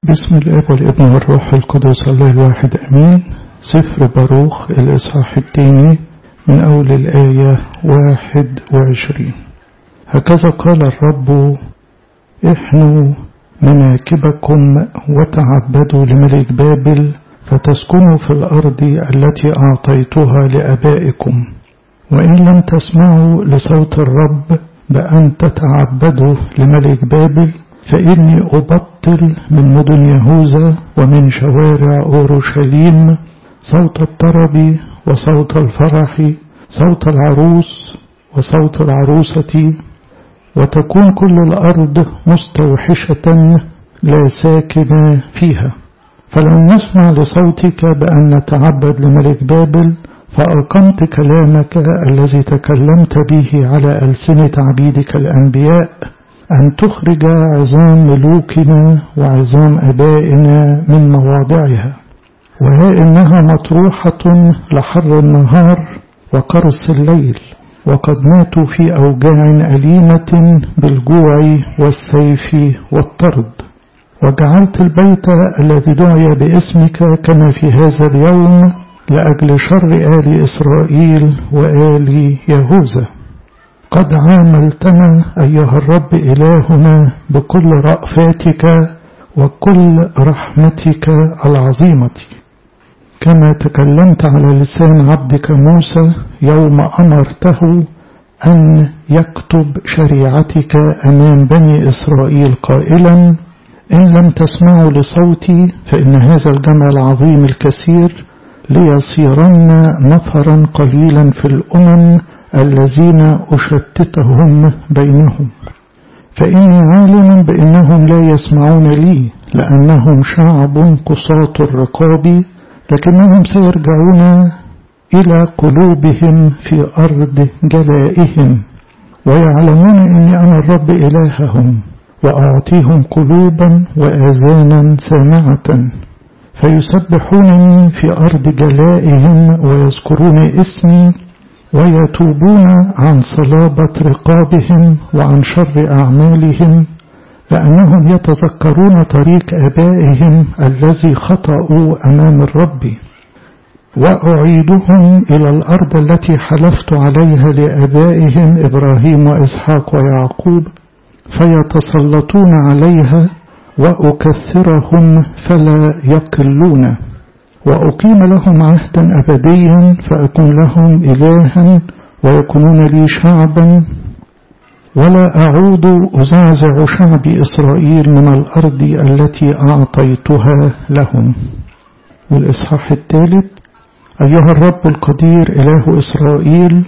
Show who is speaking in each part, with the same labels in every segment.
Speaker 1: بسم الاب والابن والروح القدس الله الواحد امين سفر باروخ الاصحاح الثاني من اول الايه واحد وعشرين هكذا قال الرب احنوا مناكبكم وتعبدوا لملك بابل فتسكنوا في الارض التي اعطيتها لابائكم وان لم تسمعوا لصوت الرب بان تتعبدوا لملك بابل فإني أبطل من مدن يهوذا ومن شوارع أورشليم صوت الطرب وصوت الفرح صوت العروس وصوت العروسة وتكون كل الأرض مستوحشة لا ساكن فيها فلو نسمع لصوتك بأن نتعبد لملك بابل فأقمت كلامك الذي تكلمت به على ألسنة عبيدك الأنبياء أن تخرج عظام ملوكنا وعظام أبائنا من مواضعها وها إنها مطروحة لحر النهار وقرص الليل وقد ماتوا في أوجاع أليمة بالجوع والسيف والطرد وجعلت البيت الذي دعي باسمك كما في هذا اليوم لأجل شر آل إسرائيل وآل يهوذا قد عاملتنا أيها الرب إلهنا بكل رأفاتك وكل رحمتك العظيمة كما تكلمت على لسان عبدك موسى يوم أمرته أن يكتب شريعتك أمام بني إسرائيل قائلا إن لم تسمعوا لصوتي فإن هذا الجمع العظيم الكثير ليصيرن نفرا قليلا في الأمم الذين أشتتهم بينهم فإني عالم بأنهم لا يسمعون لي لأنهم شعب قصاة الرقاب لكنهم سيرجعون إلى قلوبهم في أرض جلائهم ويعلمون أني أنا الرب إلههم وأعطيهم قلوبا وآذانا سامعة فيسبحونني في أرض جلائهم ويذكرون اسمي ويتوبون عن صلابة رقابهم وعن شر أعمالهم لأنهم يتذكرون طريق آبائهم الذي خطأوا أمام الرب وأعيدهم إلى الأرض التي حلفت عليها لآبائهم إبراهيم وإسحاق ويعقوب فيتسلطون عليها وأكثرهم فلا يقلون وأقيم لهم عهدا أبديا فأكون لهم إلها ويكونون لي شعبا ولا أعود أزعزع شعب إسرائيل من الأرض التي أعطيتها لهم والإصحاح الثالث أيها الرب القدير إله إسرائيل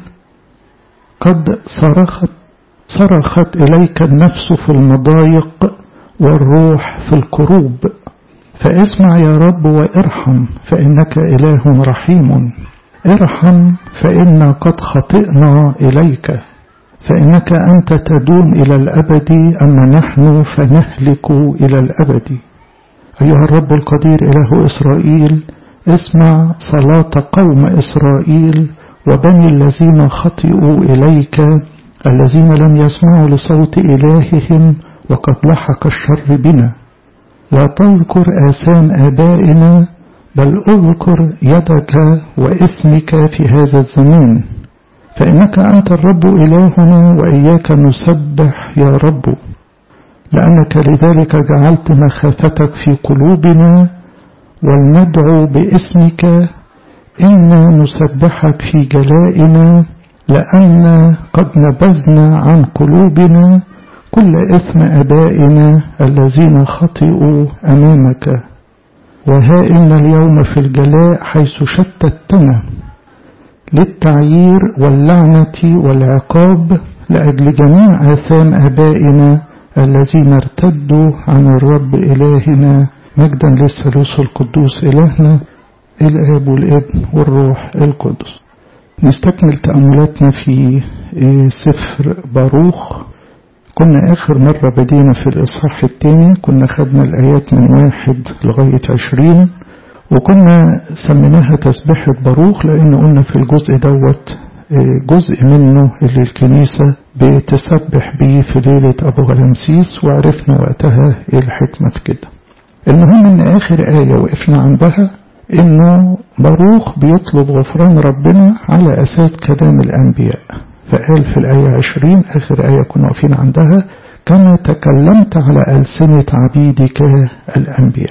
Speaker 1: قد صرخت صرخت إليك النفس في المضايق والروح في الكروب فاسمع يا رب وارحم فإنك إله رحيم ارحم فإنا قد خطئنا إليك فإنك أنت تدوم إلى الأبد أما نحن فنهلك إلى الأبد أيها الرب القدير إله إسرائيل اسمع صلاة قوم إسرائيل وبني الذين خطئوا إليك الذين لم يسمعوا لصوت إلههم وقد لحق الشر بنا لا تذكر آثام آبائنا بل اذكر يدك واسمك في هذا الزمان فإنك أنت الرب إلهنا وإياك نسبح يا رب لأنك لذلك جعلت مخافتك في قلوبنا ولندعو باسمك إنا نسبحك في جلائنا لأن قد نبذنا عن قلوبنا كل إثم أبائنا الذين خطئوا أمامك وها إن اليوم في الجلاء حيث شتتنا للتعيير واللعنة والعقاب لأجل جميع آثام آبائنا الذين ارتدوا عن الرب إلهنا مجدا للثالوث القدوس إلهنا الآب والابن والروح القدس نستكمل تأملاتنا في سفر باروخ كنا آخر مرة بدينا في الإصحاح الثاني كنا خدنا الآيات من واحد لغاية عشرين وكنا سميناها تسبيحة باروخ لأن قلنا في الجزء دوت جزء منه اللي الكنيسة بتسبح بيه في ليلة أبو غلمسيس وعرفنا وقتها إيه الحكمة في كده المهم ان اخر آية وقفنا عندها انه باروخ بيطلب غفران ربنا على اساس كلام الانبياء فقال في الآية عشرين آخر آية كنا واقفين عندها كما تكلمت على ألسنة عبيدك الأنبياء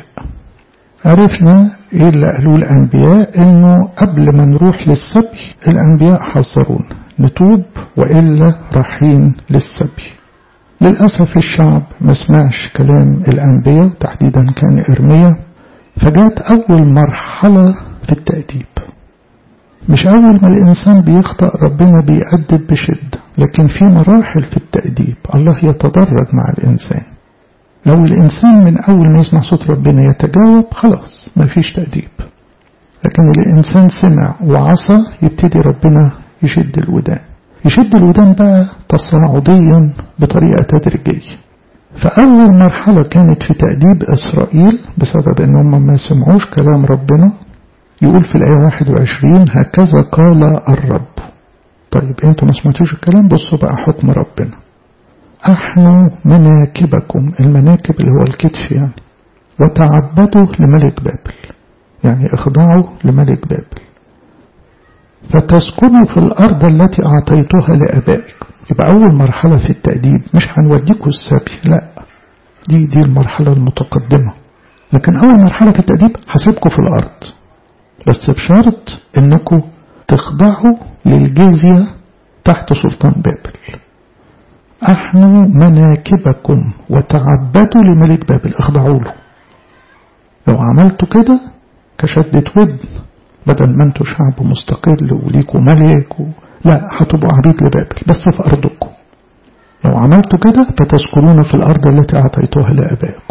Speaker 1: عرفنا ايه اللي قالوه الأنبياء انه قبل ما نروح للسبي الأنبياء حذرونا نتوب وإلا رايحين للسبي للأسف الشعب ما سمعش كلام الأنبياء تحديدا كان إرميا فجات أول مرحلة في التأديب مش أول ما الإنسان بيخطأ ربنا بيأدب بشدة لكن في مراحل في التأديب الله يتدرج مع الإنسان لو الإنسان من أول ما يسمع صوت ربنا يتجاوب خلاص ما فيش تأديب لكن الإنسان سمع وعصى يبتدي ربنا يشد الودان يشد الودان بقى تصاعديا بطريقة تدريجية فأول مرحلة كانت في تأديب إسرائيل بسبب أنهم ما سمعوش كلام ربنا يقول في الآية 21 هكذا قال الرب طيب انتوا ما سمعتوش الكلام بصوا بقى حكم ربنا احنوا مناكبكم المناكب اللي هو الكتف يعني وتعبدوا لملك بابل يعني اخضعوا لملك بابل فتسكنوا في الأرض التي أعطيتها لأبائكم يبقى أول مرحلة في التأديب مش هنوديكوا السبي لا دي دي المرحلة المتقدمة لكن أول مرحلة في التأديب هسيبكم في الأرض بس بشرط انكم تخضعوا للجزية تحت سلطان بابل احنوا مناكبكم وتعبدوا لملك بابل اخضعوا له لو عملتوا كده كشدة ودن بدل ما انتوا شعب مستقل وليكوا ملك و... لا هتبقوا عبيد لبابل بس في ارضكم لو عملتوا كده فتسكنون في الارض التي اعطيتوها لابائكم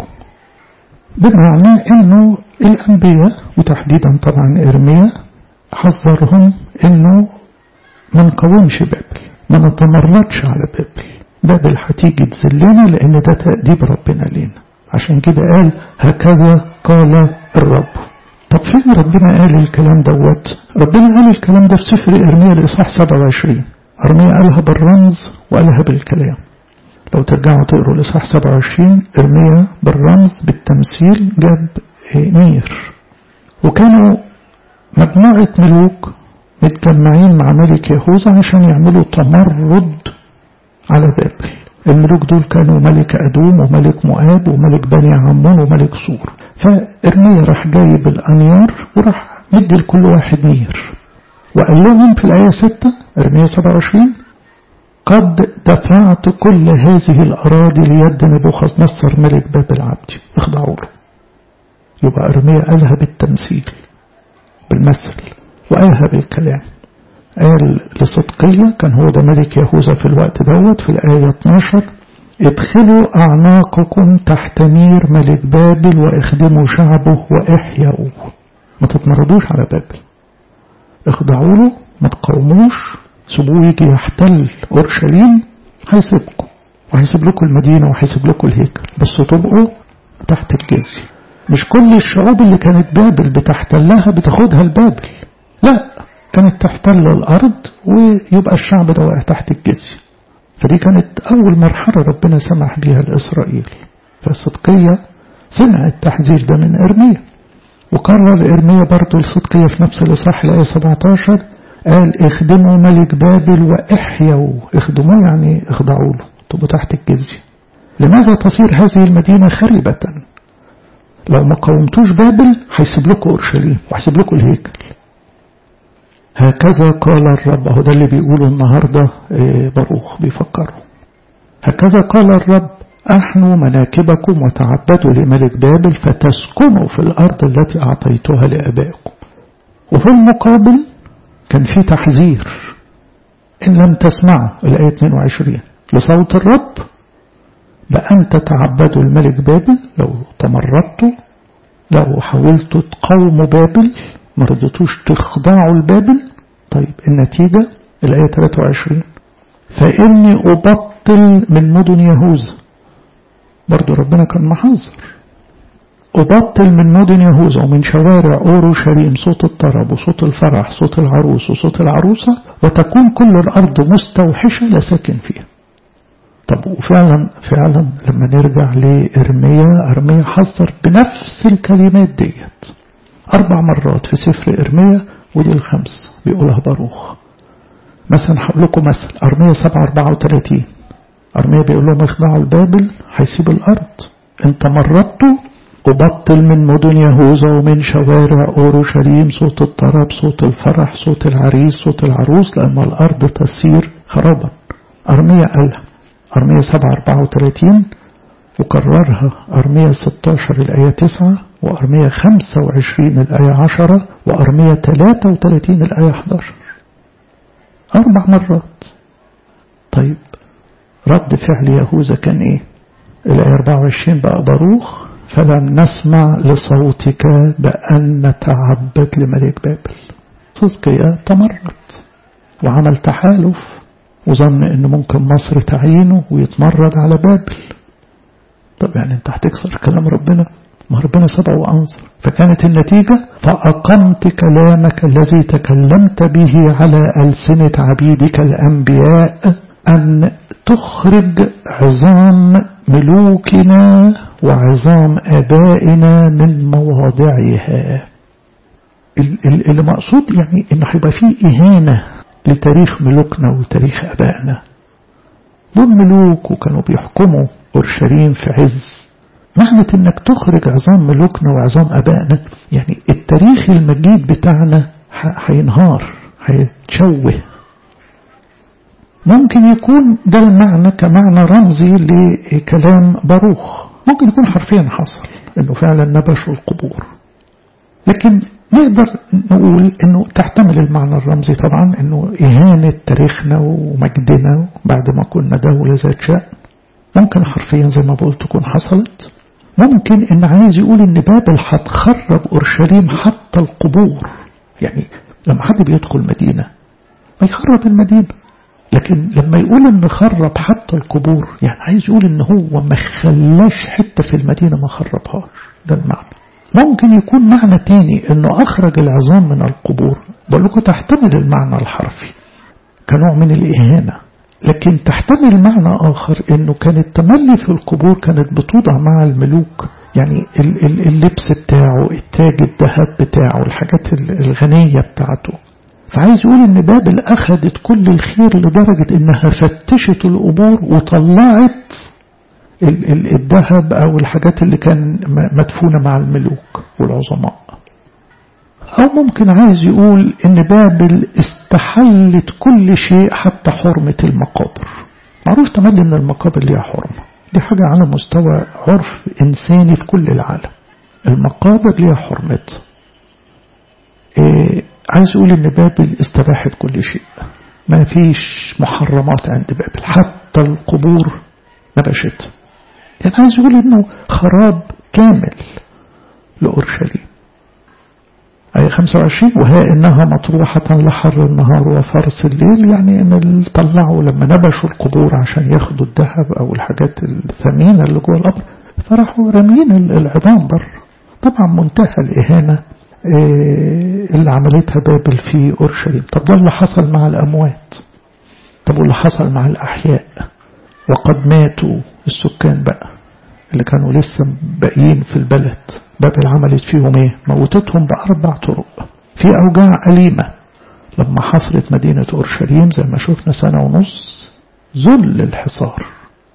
Speaker 1: بمعنى انه الانبياء وتحديدا طبعا ارميا حذرهم انه ما نقاومش بابل ما نتمردش على بابل بابل هتيجي تذلنا لان ده تأديب ربنا لينا عشان كده قال هكذا قال الرب طب فين ربنا قال الكلام دوت ربنا قال الكلام ده في سفر ارميا الاصحاح 27 ارميا قالها بالرمز وقالها بالكلام لو ترجعوا تقروا الإصحاح 27 إرميا بالرمز بالتمثيل جاب نير وكانوا مجموعة ملوك متجمعين مع ملك يهوذا عشان يعملوا تمرد على بابل الملوك دول كانوا ملك أدوم وملك مؤاب وملك بني عمون وملك سور فإرميا راح جايب الأنيار وراح مدي لكل واحد نير وقال لهم في الآية 6 إرميا 27 قد دفعت كل هذه الأراضي ليد نبوخذ نصر ملك بابل عبدي اخضعوا له يبقى أرميا قالها بالتمثيل بالمثل وقالها بالكلام قال لصدقية كان هو ده ملك يهوذا في الوقت دوت في الآية 12 ادخلوا أعناقكم تحت مير ملك بابل واخدموا شعبه واحيوا ما تتمردوش على بابل اخضعوا له ما تقاوموش سيبوه يجي يحتل أورشليم هيسيبكم وهيسيب لكم المدينة وهيسيب لكم الهيكل بس تبقوا تحت الجزية مش كل الشعوب اللي كانت بابل بتحتلها بتاخدها لبابل لا كانت تحتل الأرض ويبقى الشعب ده واقع تحت الجزية فدي كانت أول مرحلة ربنا سمح بيها لإسرائيل فالصدقية سمع التحذير ده من إرميا وقرر إرميا برضه الصدقية في نفس الإصحاح الآية 17 قال اخدموا ملك بابل واحيوا اخدموه يعني اخضعوا له تبقوا تحت الجزية لماذا تصير هذه المدينة خربة لو ما قاومتوش بابل هيسيب لكم اورشليم وهيسيب لكم الهيكل هكذا قال الرب اهو ده اللي بيقوله النهارده باروخ بيفكروا هكذا قال الرب احنوا مناكبكم وتعبدوا لملك بابل فتسكنوا في الارض التي اعطيتها لابائكم وفي المقابل كان في تحذير إن لم تسمعوا الآية 22 لصوت الرب بأن تتعبدوا الملك بابل لو تمردتوا لو حاولتوا تقاوموا بابل ما رضيتوش تخضعوا لبابل طيب النتيجة الآية 23 فإني أبطل من مدن يهوذا برضو ربنا كان محذر أبطل من مدن يهوذا ومن شوارع أورشليم صوت الطرب وصوت الفرح صوت العروس وصوت العروسة وتكون كل الأرض مستوحشة لا ساكن فيها طب وفعلا فعلا لما نرجع لإرميا إرميا حذر بنفس الكلمات ديت أربع مرات في سفر إرميا ودي الخمس بيقولها باروخ مثلا هقول لكم مثل أرميا 7 34 أرميا بيقول لهم اخضعوا البابل هيسيب الأرض انت مرضتوا وبطل من مدن يهوذا ومن شوارع أورشليم صوت الطرب صوت الفرح صوت العريس صوت العروس لأن الأرض تسير خرابا أرميا قالها أرميا 7 34 وكررها أرميا 16 الآية 9 وأرميا 25 الآية 10 وأرميا 33 الآية 11 أربع مرات طيب رد فعل يهوذا كان إيه الآية 24 بقى باروخ فلم نسمع لصوتك بأن نتعبد لملك بابل صدقيا تمرد وعمل تحالف وظن ان ممكن مصر تعينه ويتمرد على بابل طب يعني انت هتكسر كلام ربنا ما ربنا سبع وأنصر فكانت النتيجة فأقمت كلامك الذي تكلمت به على ألسنة عبيدك الأنبياء أن تخرج عظام ملوكنا وعظام آبائنا من مواضعها اللي مقصود يعني انه هيبقى فيه إهانة لتاريخ ملوكنا وتاريخ آبائنا دول ملوك وكانوا بيحكموا أورشليم في عز معنى انك تخرج عظام ملوكنا وعظام ابائنا يعني التاريخ المجيد بتاعنا هينهار هيتشوه ممكن يكون ده المعنى كمعنى رمزي لكلام باروخ ممكن يكون حرفيا حصل انه فعلا نبشوا القبور لكن نقدر نقول انه تحتمل المعنى الرمزي طبعا انه اهانة تاريخنا ومجدنا بعد ما كنا دولة ذات شأن ممكن حرفيا زي ما بقول تكون حصلت ممكن ان عايز يقول ان بابل هتخرب اورشليم حتى القبور يعني لما حد بيدخل مدينة ما يخرب المدينة لكن لما يقول ان خرب حتى القبور يعني عايز يقول ان هو ما خلاش حتة في المدينة ما خربهاش ده المعنى ممكن يكون معنى تاني انه اخرج العظام من القبور بقول لكم تحتمل المعنى الحرفي كنوع من الاهانه لكن تحتمل معنى آخر أنه كان التملي في القبور كانت بتوضع مع الملوك يعني اللبس بتاعه التاج الذهب بتاعه الحاجات الغنية بتاعته فعايز يقول ان بابل أخذت كل الخير لدرجة انها فتشت القبور وطلعت الذهب أو الحاجات اللي كان مدفونة مع الملوك والعظماء أو ممكن عايز يقول إن بابل استحلت كل شيء حتى حرمة المقابر معروف تملي إن المقابر ليها حرمة دي حاجة على مستوى عرف إنساني في كل العالم المقابر ليها حرمتها إيه عايز يقول إن بابل استباحت كل شيء ما فيش محرمات عند بابل حتى القبور نبشت يعني عايز يقول إنه خراب كامل لأورشليم آية 25 وها إنها مطروحة لحر النهار وفرس الليل يعني إن طلعوا لما نبشوا القبور عشان ياخدوا الذهب أو الحاجات الثمينة اللي جوه القبر فراحوا رامين العظام بره طبعا منتهى الإهانة اللي عملتها بابل في أورشليم طب ده اللي حصل مع الأموات طب واللي حصل مع الأحياء وقد ماتوا السكان بقى اللي كانوا لسه باقيين في البلد بابل عملت فيهم ايه موتتهم بأربع طرق في أوجاع أليمة لما حصرت مدينة أورشليم زي ما شفنا سنة ونص ذل الحصار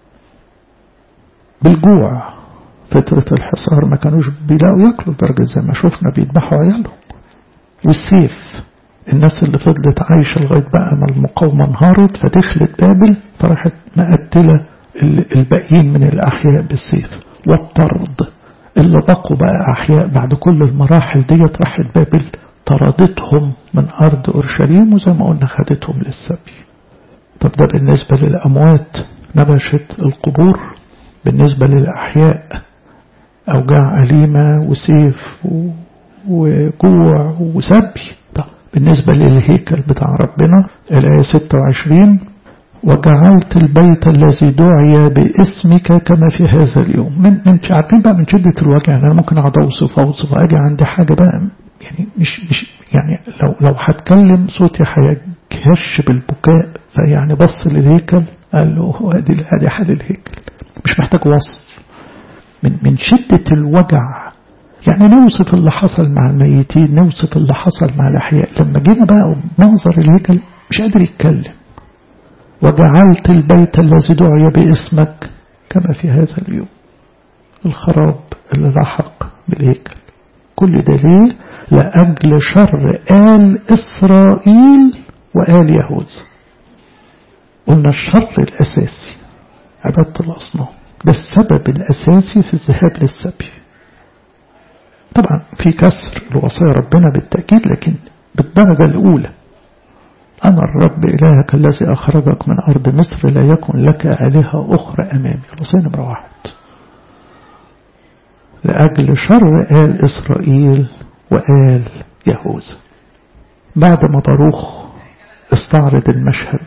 Speaker 1: بالجوع فترة الحصار ما كانوش بيلاقوا ياكلوا لدرجة زي ما شفنا بيذبحوا عيالهم والسيف الناس اللي فضلت عايشة لغاية بقى ما المقاومة انهارت فدخلت بابل فراحت مقتلة الباقيين من الأحياء بالسيف والطرد اللي بقوا بقى أحياء بعد كل المراحل ديت راحت بابل طردتهم من أرض أورشليم وزي ما قلنا خدتهم للسبي طب ده بالنسبة للأموات نبشت القبور بالنسبة للأحياء أوجاع أليمة وسيف وجوع وسبي طب بالنسبة للهيكل بتاع ربنا الآية 26 وجعلت البيت الذي دعي باسمك كما في هذا اليوم من انت عارفين بقى من شدة الوجع يعني انا ممكن اقعد اوصف اوصف اجي عندي حاجة بقى يعني مش مش يعني لو لو هتكلم صوتي هيكهش بالبكاء فيعني بص للهيكل قال له هو ادي ادي حال الهيكل مش محتاج وصف من من شدة الوجع يعني نوصف اللي حصل مع الميتين نوصف اللي حصل مع الأحياء لما جينا بقى منظر الهيكل مش قادر يتكلم وجعلت البيت الذي دعي باسمك كما في هذا اليوم الخراب اللي لحق بالهيكل كل ده ليه لأجل شر آل إسرائيل وآل يهوذا قلنا الشر الأساسي عبادة الأصنام ده السبب الأساسي في الذهاب للسبي طبعا في كسر الوصايا ربنا بالتأكيد لكن بالدرجة الأولى أنا الرب إلهك الذي أخرجك من أرض مصر لا يكن لك آلهة أخرى أمامي الوصية نمرة واحد لأجل شر آل إسرائيل وآل يهوذا بعد ما باروخ استعرض المشهد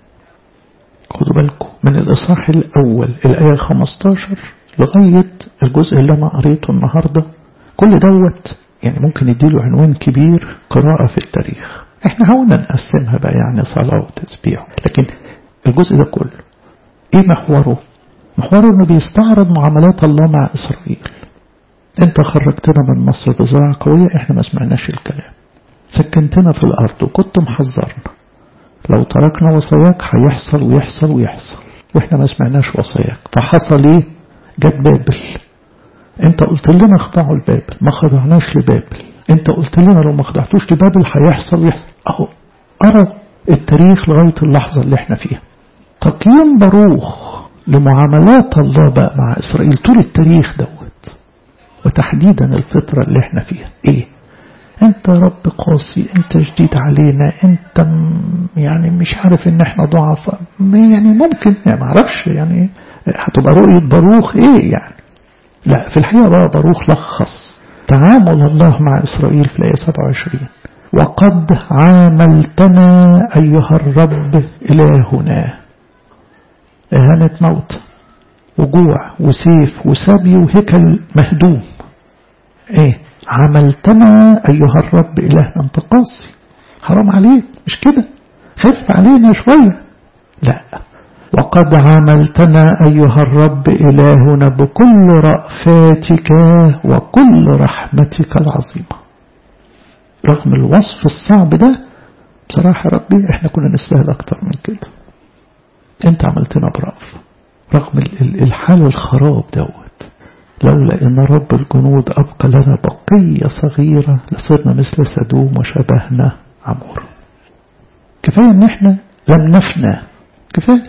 Speaker 1: خدوا بالكم من الإصحاح الأول الآية 15 لغاية الجزء اللي أنا قريته النهاردة كل دوت يعني ممكن يديله عنوان كبير قراءة في التاريخ احنا حاولنا نقسمها بقى يعني صلاة وتسبيح لكن الجزء ده كله ايه محوره محوره انه بيستعرض معاملات الله مع اسرائيل انت خرجتنا من مصر بزراعة قوية احنا ما سمعناش الكلام سكنتنا في الارض وكنت محذرنا لو تركنا وصاياك هيحصل ويحصل ويحصل واحنا ما سمعناش وصاياك فحصل ايه جت بابل انت قلت لنا اخضعوا لبابل ما خضعناش لبابل انت قلت لنا لو ما خضعتوش لبابل هيحصل ويحصل اهو ارى التاريخ لغاية اللحظة اللي احنا فيها تقييم باروخ لمعاملات الله بقى مع اسرائيل طول التاريخ دوت وتحديدا الفترة اللي احنا فيها ايه انت رب قاسي انت جديد علينا انت يعني مش عارف ان احنا ضعفاء يعني ممكن يعني معرفش يعني هتبقى رؤية باروخ ايه يعني لا في الحقيقة بقى باروخ لخص تعامل الله مع إسرائيل في الآية 27 وقد عاملتنا أيها الرب إلهنا إهانة موت وجوع وسيف وسبي وهيكل مهدوم إيه عملتنا أيها الرب إلهنا أنت قاسي حرام عليك مش كده خف علينا شوية لا وقد عاملتنا أيها الرب إلهنا بكل رأفاتك وكل رحمتك العظيمة رغم الوصف الصعب ده بصراحة ربي احنا كنا نستاهل أكتر من كده انت عملتنا برأف رغم الحال الخراب دوت لولا ان رب الجنود أبقى لنا بقية صغيرة لصرنا مثل سدوم وشبهنا عمور كفاية ان احنا لم نفنى كفاية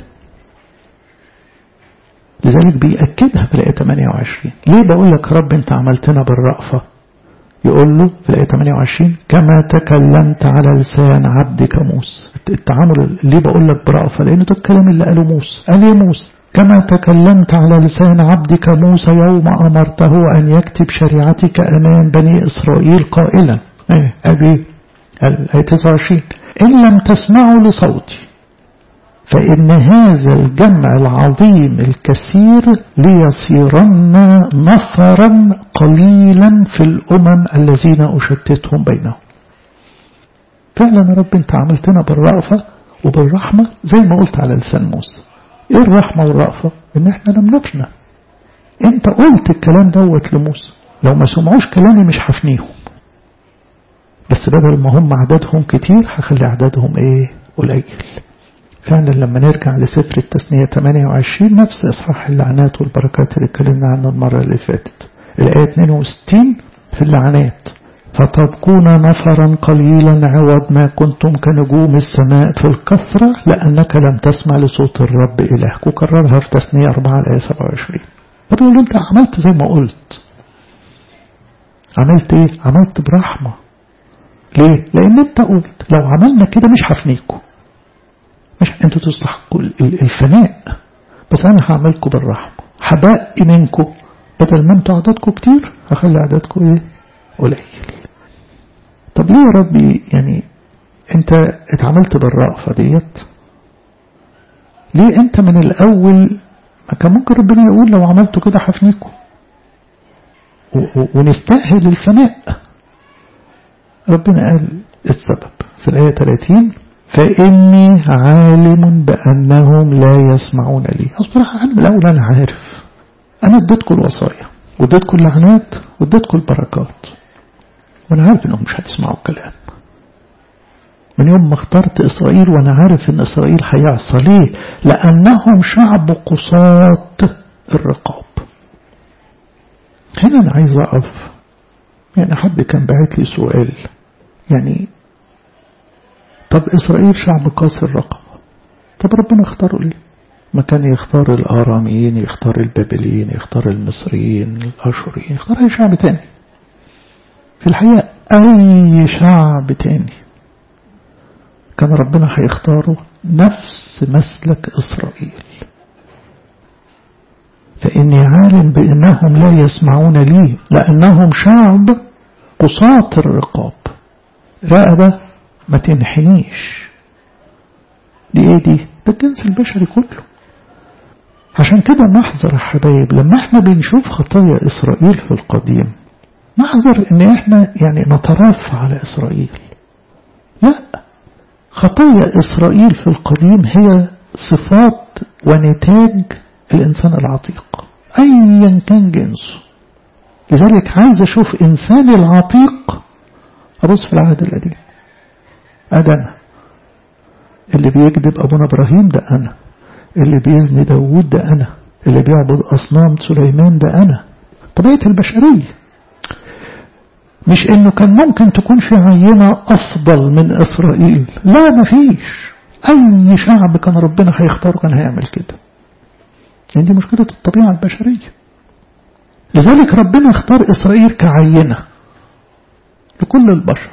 Speaker 1: لذلك بيأكدها في الآية 28 ليه بقول لك رب انت عملتنا بالرأفة يقول له في الآية 28 كما تكلمت على لسان عبدك موسى التعامل ليه بقول لك برأفة لأن ده الكلام اللي قاله موسى قال ايه موسى كما تكلمت على لسان عبدك موسى يوم أمرته أن يكتب شريعتك أمام بني إسرائيل قائلا ايه أبي الآية 29 إن لم تسمعوا لصوتي فإن هذا الجمع العظيم الكثير ليصيرن نفرا قليلا في الأمم الذين أشتتهم بينهم فعلا يا رب انت عملتنا بالرأفة وبالرحمة زي ما قلت على لسان موسى ايه الرحمة والرأفة ان احنا لم نفنى انت قلت الكلام دوت لموسى لو ما سمعوش كلامي مش هفنيهم بس بدل ما هم عددهم كتير هخلي عددهم ايه قليل فعلا لما نرجع لسفر التثنية 28 نفس إصحاح اللعنات والبركات اللي اتكلمنا عنه المرة اللي فاتت الآية 62 في اللعنات فتبقون نفرا قليلا عوض ما كنتم كنجوم السماء في الكثرة لأنك لم تسمع لصوت الرب إلهك وكررها في تثنية 4 الآية 27 فبيقول له أنت عملت زي ما قلت عملت إيه؟ عملت برحمة ليه؟ لأن أنت قلت لو عملنا كده مش هفنيكم مش انتوا تستحقوا الفناء بس انا هعملكم بالرحمة هبقي منكم بدل ما انتوا عددكم كتير هخلي عددكم ايه قليل طب ليه يا ربي يعني انت اتعاملت بالرأفة ديت ليه انت من الاول ما كان ممكن ربنا يقول لو عملتوا كده هفنيكم ونستأهل الفناء ربنا قال السبب في الآية 30 فإني عالم بأنهم لا يسمعون لي أصبح أنا الأول أنا عارف أنا اديتكم الوصايا واديتكم اللعنات واديتكم البركات وأنا عارف أنهم مش هتسمعوا الكلام من يوم ما اخترت إسرائيل وأنا عارف أن إسرائيل هيعصى ليه لأنهم شعب قصاة الرقاب هنا أنا عايز أقف يعني حد كان بعت لي سؤال يعني طب إسرائيل شعب قاسي الرقبة طب ربنا اختاره ليه ما كان يختار الآراميين يختار البابليين يختار المصريين الأشوريين يختار أي شعب تاني في الحقيقة أي شعب تاني كان ربنا هيختاره نفس مسلك إسرائيل فإني عالم بأنهم لا يسمعون لي لأنهم شعب قصاة الرقاب رقبة ما تنحنيش دي ايه دي ده الجنس البشري كله عشان كده نحذر يا حبايب لما احنا بنشوف خطايا إسرائيل في القديم نحذر ان احنا يعني نترفع على إسرائيل لا خطايا إسرائيل في القديم هي صفات ونتاج الإنسان العتيق أيا كان جنسه لذلك عايز أشوف إنسان العتيق أبص في العهد القديم أده أنا اللي بيكذب أبونا إبراهيم ده أنا اللي بيزني داوود ده أنا اللي بيعبد أصنام سليمان ده أنا طبيعة البشرية مش إنه كان ممكن تكون في عينة أفضل من إسرائيل لا مفيش أي شعب كان ربنا هيختاره كان هيعمل كده يعني دي مشكلة الطبيعة البشرية لذلك ربنا اختار إسرائيل كعينة لكل البشر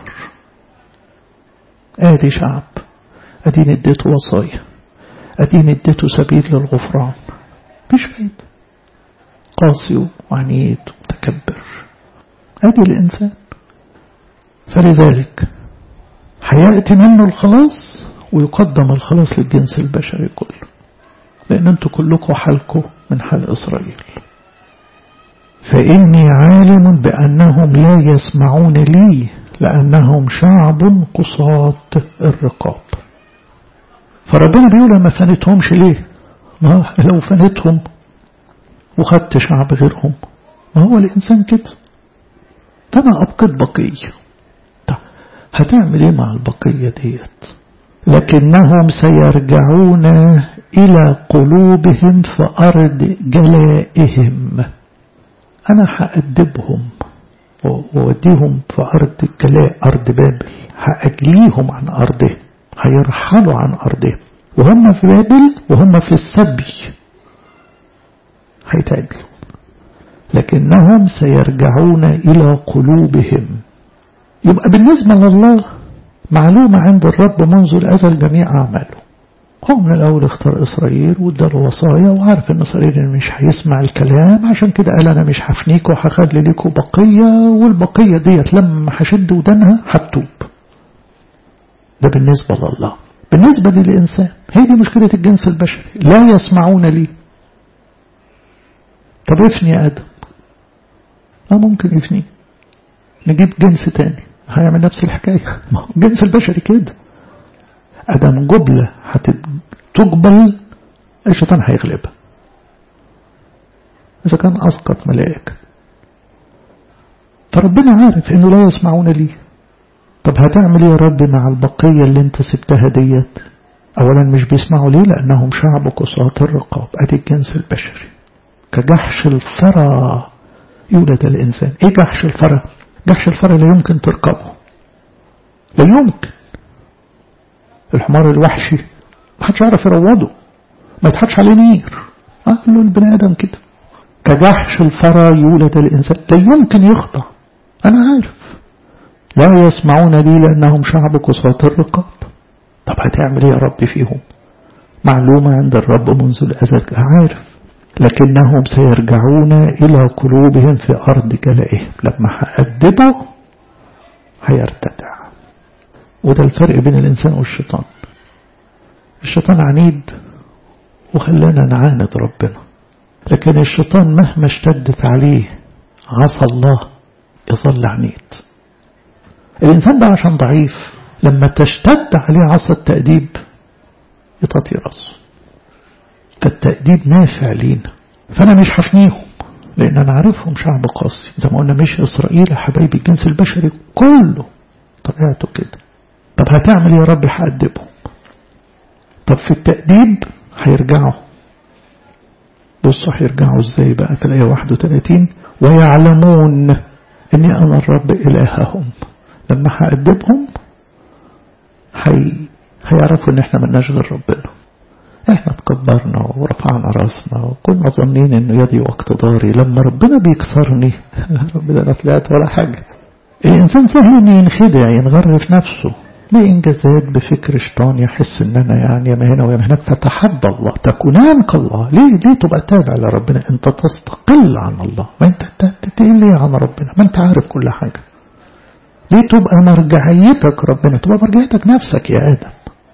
Speaker 1: آدي شعب أدين اديته وصايا أدين اديته سبيل للغفران مفيش فايدة قاسي وعنيد ومتكبر أدي الإنسان فلذلك هيأتي منه الخلاص ويقدم الخلاص للجنس البشري كله لأن أنتوا كلكم حالكم من حال إسرائيل فإني عالم بأنهم لا يسمعون لي لأنهم شعب قصاة الرقاب فربنا بيقول ما فنتهمش ليه ما لو فنتهم وخدت شعب غيرهم ما هو الإنسان كده فأنا أبقيت بقية طب هتعمل إيه مع البقية ديت لكنهم سيرجعون إلى قلوبهم في أرض جلائهم أنا هأدبهم ووديهم في أرض الجلاء أرض بابل هأجليهم عن أرضه هيرحلوا عن أرضه وهم في بابل وهم في السبي هيتأجلوا لكنهم سيرجعون إلى قلوبهم يبقى بالنسبة لله معلومة عند الرب منذ الأزل جميع أعماله هو من الأول اختار إسرائيل واداله وصايا وعارف إن إسرائيل مش هيسمع الكلام عشان كده قال أنا مش هفنيكوا وهخلي لكم بقية والبقية ديت لما هشد ودانها هتوب ده بالنسبة لله بالنسبة للإنسان هي دي مشكلة الجنس البشري لا يسمعون لي طب افني يا آدم اه ممكن يفني نجيب جنس تاني هيعمل نفس الحكاية ما هو الجنس البشري كده أدم جبلة هتقبل الشيطان هيغلبها إذا كان أسقط ملائكة فربنا عارف إنه لا يسمعون لي طب هتعمل إيه يا رب مع البقية اللي أنت سبتها ديت أولا مش بيسمعوا ليه لأنهم شعب قصاة الرقاب أدي الجنس البشري كجحش الثرى يولد الإنسان إيه جحش الثرى جحش الثرى لا يمكن تركبه لا يمكن الحمار الوحشي ما حدش يعرف يروضه ما يتحطش عليه نير قال له البني ادم كده كجحش الفرى يولد الانسان لا يمكن يخطأ انا عارف لا يسمعون لي لانهم شعب قصاة الرقاب طب هتعمل ايه يا رب فيهم معلومة عند الرب منذ الازل عارف لكنهم سيرجعون الى قلوبهم في ارض جلائهم لما هأدبه هيرتدع وده الفرق بين الإنسان والشيطان الشيطان عنيد وخلانا نعاند ربنا لكن الشيطان مهما اشتدت عليه عصى الله يظل عنيد الإنسان ده عشان ضعيف لما تشتد عليه عصا التأديب يطاطي راسه فالتأديب نافع لينا فأنا مش هفنيهم لأن أنا عارفهم شعب قاسي زي ما قلنا مش إسرائيل يا حبايبي الجنس البشري كله طبيعته كده طب هتعمل يا رب هأدبهم طب في التأديب هيرجعوا بصوا هيرجعوا ازاي بقى في الآية 31 ويعلمون اني انا الرب الههم لما هأدبهم هي هيعرفوا ان احنا ملناش غير ربنا احنا تكبرنا ورفعنا راسنا وكنا ظنين انه يدي واقتداري لما ربنا بيكسرني ربنا لا طلعت ولا حاجة الانسان سهل انه ينخدع ينغر في نفسه بإنجازات بفكر شيطان يحس ان انا يعني يا هنا ويا هناك فتحدى الله تكونان كالله ليه ليه تبقى تابع لربنا انت تستقل عن الله ما انت تقل ليه عن ربنا ما انت عارف كل حاجة ليه تبقى مرجعيتك ربنا تبقى مرجعيتك نفسك يا آدم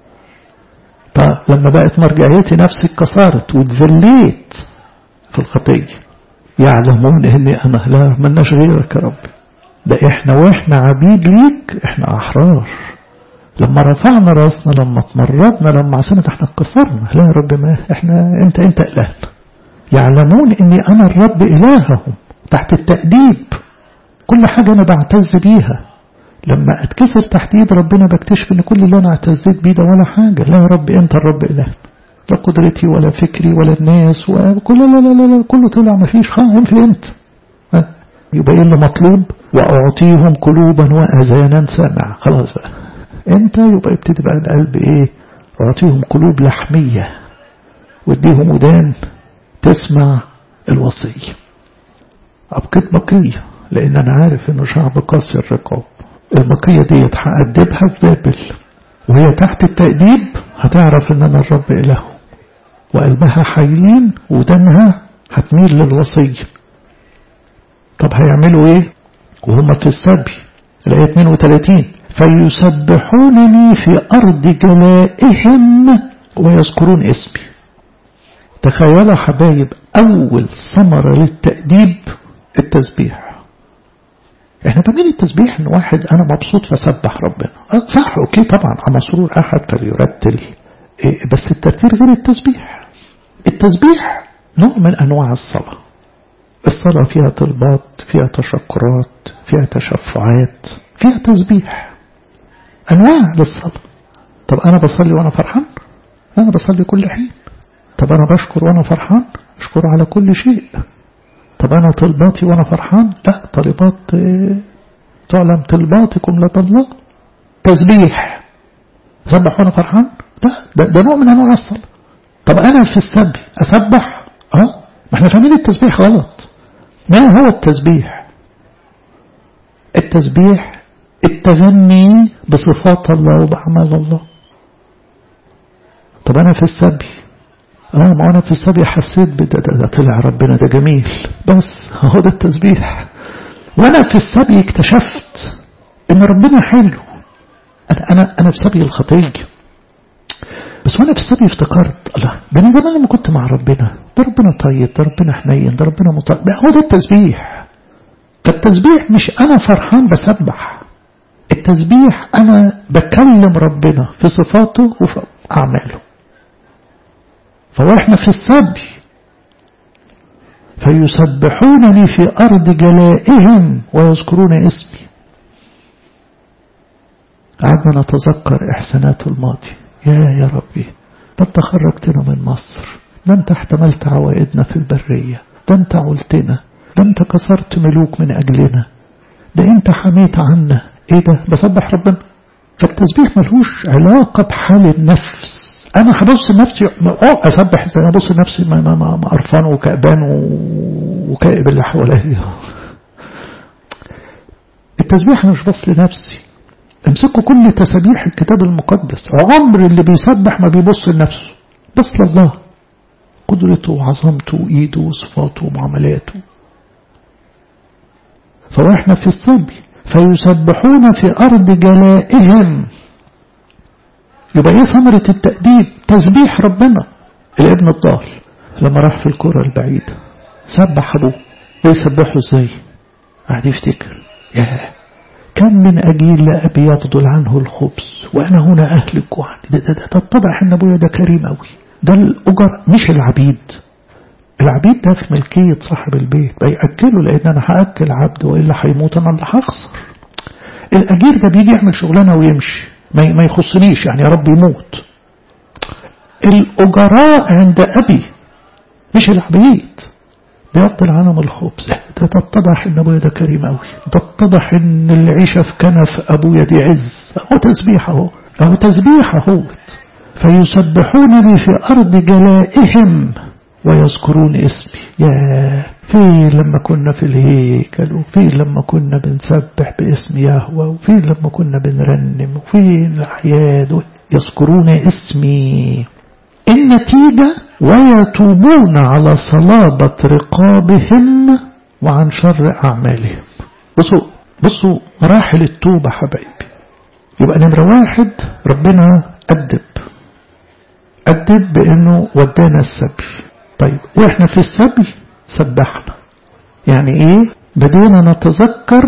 Speaker 1: فلما بقت مرجعيتي نفسي اتكسرت واتذليت في الخطية يعلمون اني انا لا مناش غيرك يا رب ده احنا واحنا عبيد ليك احنا احرار لما رفعنا راسنا لما اتمردنا لما عصينا احنا اتكسرنا لا يا رب ما احنا انت انت الهنا يعلمون اني انا الرب الههم تحت التأديب كل حاجة انا بعتز بيها لما اتكسر تحت ايد ربنا بكتشف ان كل اللي انا اعتزيت بيه ده ولا حاجة لا يا رب انت الرب الهنا لا قدرتي ولا فكري ولا الناس وكل لا لا لا, لا كله طلع ما فيش خلاص انت يبقى ايه اللي مطلوب واعطيهم قلوبا واذانا سامع خلاص بقى انت يبقى ابتدي بقى القلب ايه اعطيهم قلوب لحمية واديهم ودان تسمع الوصية أبقيت بقية لأن أنا عارف إنه شعب قاسي الرقاب البقية ديت هأدبها في بابل وهي تحت التأديب هتعرف إن أنا الرب إله وقلبها حيلين ودانها هتميل للوصية طب هيعملوا إيه وهم في السبي الآية 32 فيسبحونني في أرض جلائهم ويذكرون اسمي تخيلوا حبايب أول ثمرة للتأديب التسبيح احنا فاهمين التسبيح ان واحد انا مبسوط فسبح ربنا صح اوكي طبعا مسرور احد فليرتل إيه بس الترتيل غير التسبيح التسبيح نوع من انواع الصلاة الصلاة فيها طلبات فيها تشكرات فيها تشفعات فيها تسبيح أنواع للصلاة طب أنا بصلي وأنا فرحان أنا بصلي كل حين طب أنا بشكر وأنا فرحان أشكر على كل شيء طب أنا طلباتي وأنا فرحان لا طلبات تعلم طلباتكم لدى الله تسبيح أسبح وأنا فرحان لا ده, ده نوع من أنواع الصلاة طب أنا في السبي أسبح أه ما احنا فاهمين التسبيح غلط ما هو التسبيح التسبيح التغني بصفات الله وبأعمال الله طب أنا في السبي اه ما أنا في السبي حسيت بده ده, ده طلع ربنا ده جميل بس هو ده التسبيح وأنا في السبي اكتشفت إن ربنا حلو أنا أنا أنا في سبي الخطية بس وأنا في السبي افتكرت الله ده أنا زمان لما كنت مع ربنا ده ربنا طيب ده ربنا حنين ده ربنا مطيب هو ده التسبيح فالتسبيح مش أنا فرحان بسبح التسبيح أنا بكلم ربنا في صفاته وفي أعماله فوإحنا في السبي فيسبحونني في أرض جلائهم ويذكرون اسمي قعدنا نتذكر إحسانات الماضي يا يا ربي ده انت خرجتنا من مصر ده انت احتملت عوائدنا في البرية ده انت عولتنا ده انت كسرت ملوك من أجلنا ده انت حميت عنا ايه ده بسبح ربنا فالتسبيح ملهوش علاقة بحال النفس انا هبص لنفسي اه اسبح ازاي ابص لنفسي ما ما ما قرفان وكأبان وكائب اللي حواليا التسبيح مش بص لنفسي امسكوا كل تسابيح الكتاب المقدس عمر اللي بيسبح ما بيبص لنفسه بص لله قدرته وعظمته وإيده وصفاته ومعاملاته فواحنا في الصبي فيسبحون في أرض جلائهم يبقى ايه ثمرة التأديب تسبيح ربنا الابن الضال لما راح في الكرة البعيدة سبح أبوه يسبحه ازاي قاعد يفتكر ياه كم من أجيل لأبي يفضل عنه الخبز وأنا هنا أهلك وعن ده, ده, ده تتضح أن أبويا ده كريم أوي ده الأجر مش العبيد العبيد ده في ملكية صاحب البيت بيأكله لأن أنا هأكل عبد وإلا هيموت أنا اللي هخسر الأجير ده بيجي يعمل شغلانة ويمشي ما يخصنيش يعني يا رب يموت الأجراء عند أبي مش العبيد بيفضل عنهم الخبز ده تتضح ان ابويا ده كريم قوي ده تتضح ان العيشة في كنف ابويا دي عز اهو تسبيح اهو اهو تسبيح اهوت فيسبحونني في ارض جلائهم ويذكرون اسمي يا فين لما كنا في الهيكل وفين لما كنا بنسبح باسم يهوى وفين لما كنا بنرنم وفين الأعياد يذكرون اسمي النتيجة ويتوبون على صلابة رقابهم وعن شر أعمالهم بصوا بصوا مراحل التوبة حبايبي يبقى نمرة واحد ربنا أدب أدب بأنه ودانا السبي طيب وإحنا في السبي سبحنا يعني إيه بدينا نتذكر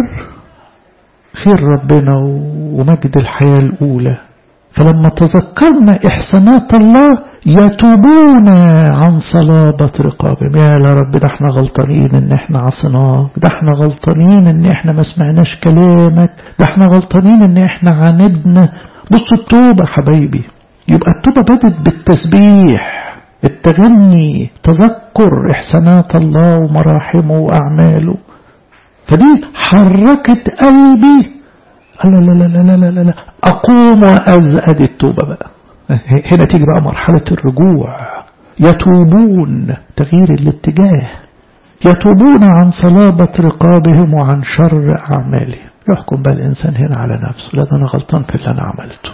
Speaker 1: خير ربنا ومجد الحياة الأولى فلما تذكرنا إحسانات الله يتوبون عن صلابة رقابهم يا لا رب ده احنا غلطانين ان احنا عصيناك ده احنا غلطانين ان احنا ما سمعناش كلامك ده احنا غلطانين ان احنا عاندنا بصوا التوبة حبايبي يبقى التوبة بدت بالتسبيح التغني تذكر إحسانات الله ومراحمه وأعماله فدي حركت قلبي لا لا لا لا لا لا لا أقوم وأزأد التوبة بقى هنا تيجي بقى مرحلة الرجوع يتوبون تغيير الاتجاه يتوبون عن صلابة رقابهم وعن شر أعمالهم يحكم بقى الإنسان هنا على نفسه لا ده أنا غلطان في اللي أنا عملته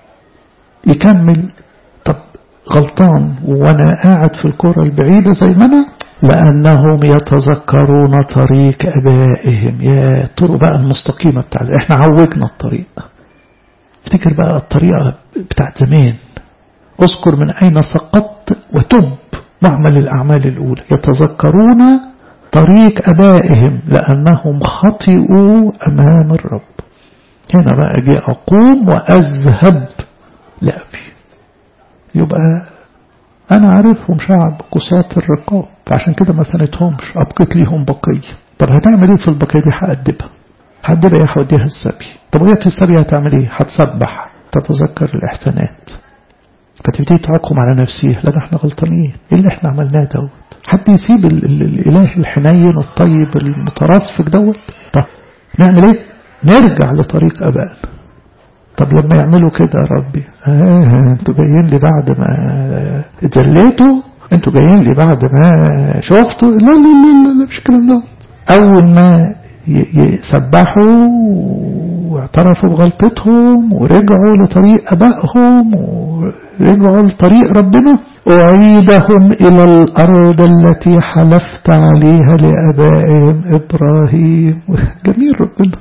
Speaker 1: يكمل طب غلطان وأنا قاعد في الكرة البعيدة زي ما أنا لأنهم يتذكرون طريق أبائهم يا طرق بقى المستقيمة بتاعت احنا عوجنا الطريق افتكر بقى الطريقة بتاعت زمان اذكر من أين سقطت وتب واعمل الأعمال الأولى يتذكرون طريق أبائهم لأنهم خطئوا أمام الرب هنا بقى أجي أقوم وأذهب لأبي يبقى أنا عارفهم شعب قساة الرقاب فعشان كده ما ثنتهمش أبقيت ليهم بقية طب هتعمل ايه في البقية دي هأدبها هأدبها يا هوديها السبي طب وهي في السبي هتعمل ايه هتسبح تتذكر الإحسانات فتبتدي تحكم على نفسها لا ده احنا غلطانين ايه اللي احنا عملناه دوت حد يسيب ال ال الإله الحنين الطيب المترفق دوت طب نعمل ايه نرجع لطريق أبائنا طب لما يعملوا كده يا ربي آه انتوا جايين لي بعد ما اتذليتوا انتوا جايين لي بعد ما شفتوا لا لا لا لا, لا مش الكلام ده اول ما يسبحوا واعترفوا بغلطتهم ورجعوا لطريق ابائهم ورجعوا لطريق ربنا أعيدهم إلى الأرض التي حلفت عليها لأبائهم إبراهيم جميل ربنا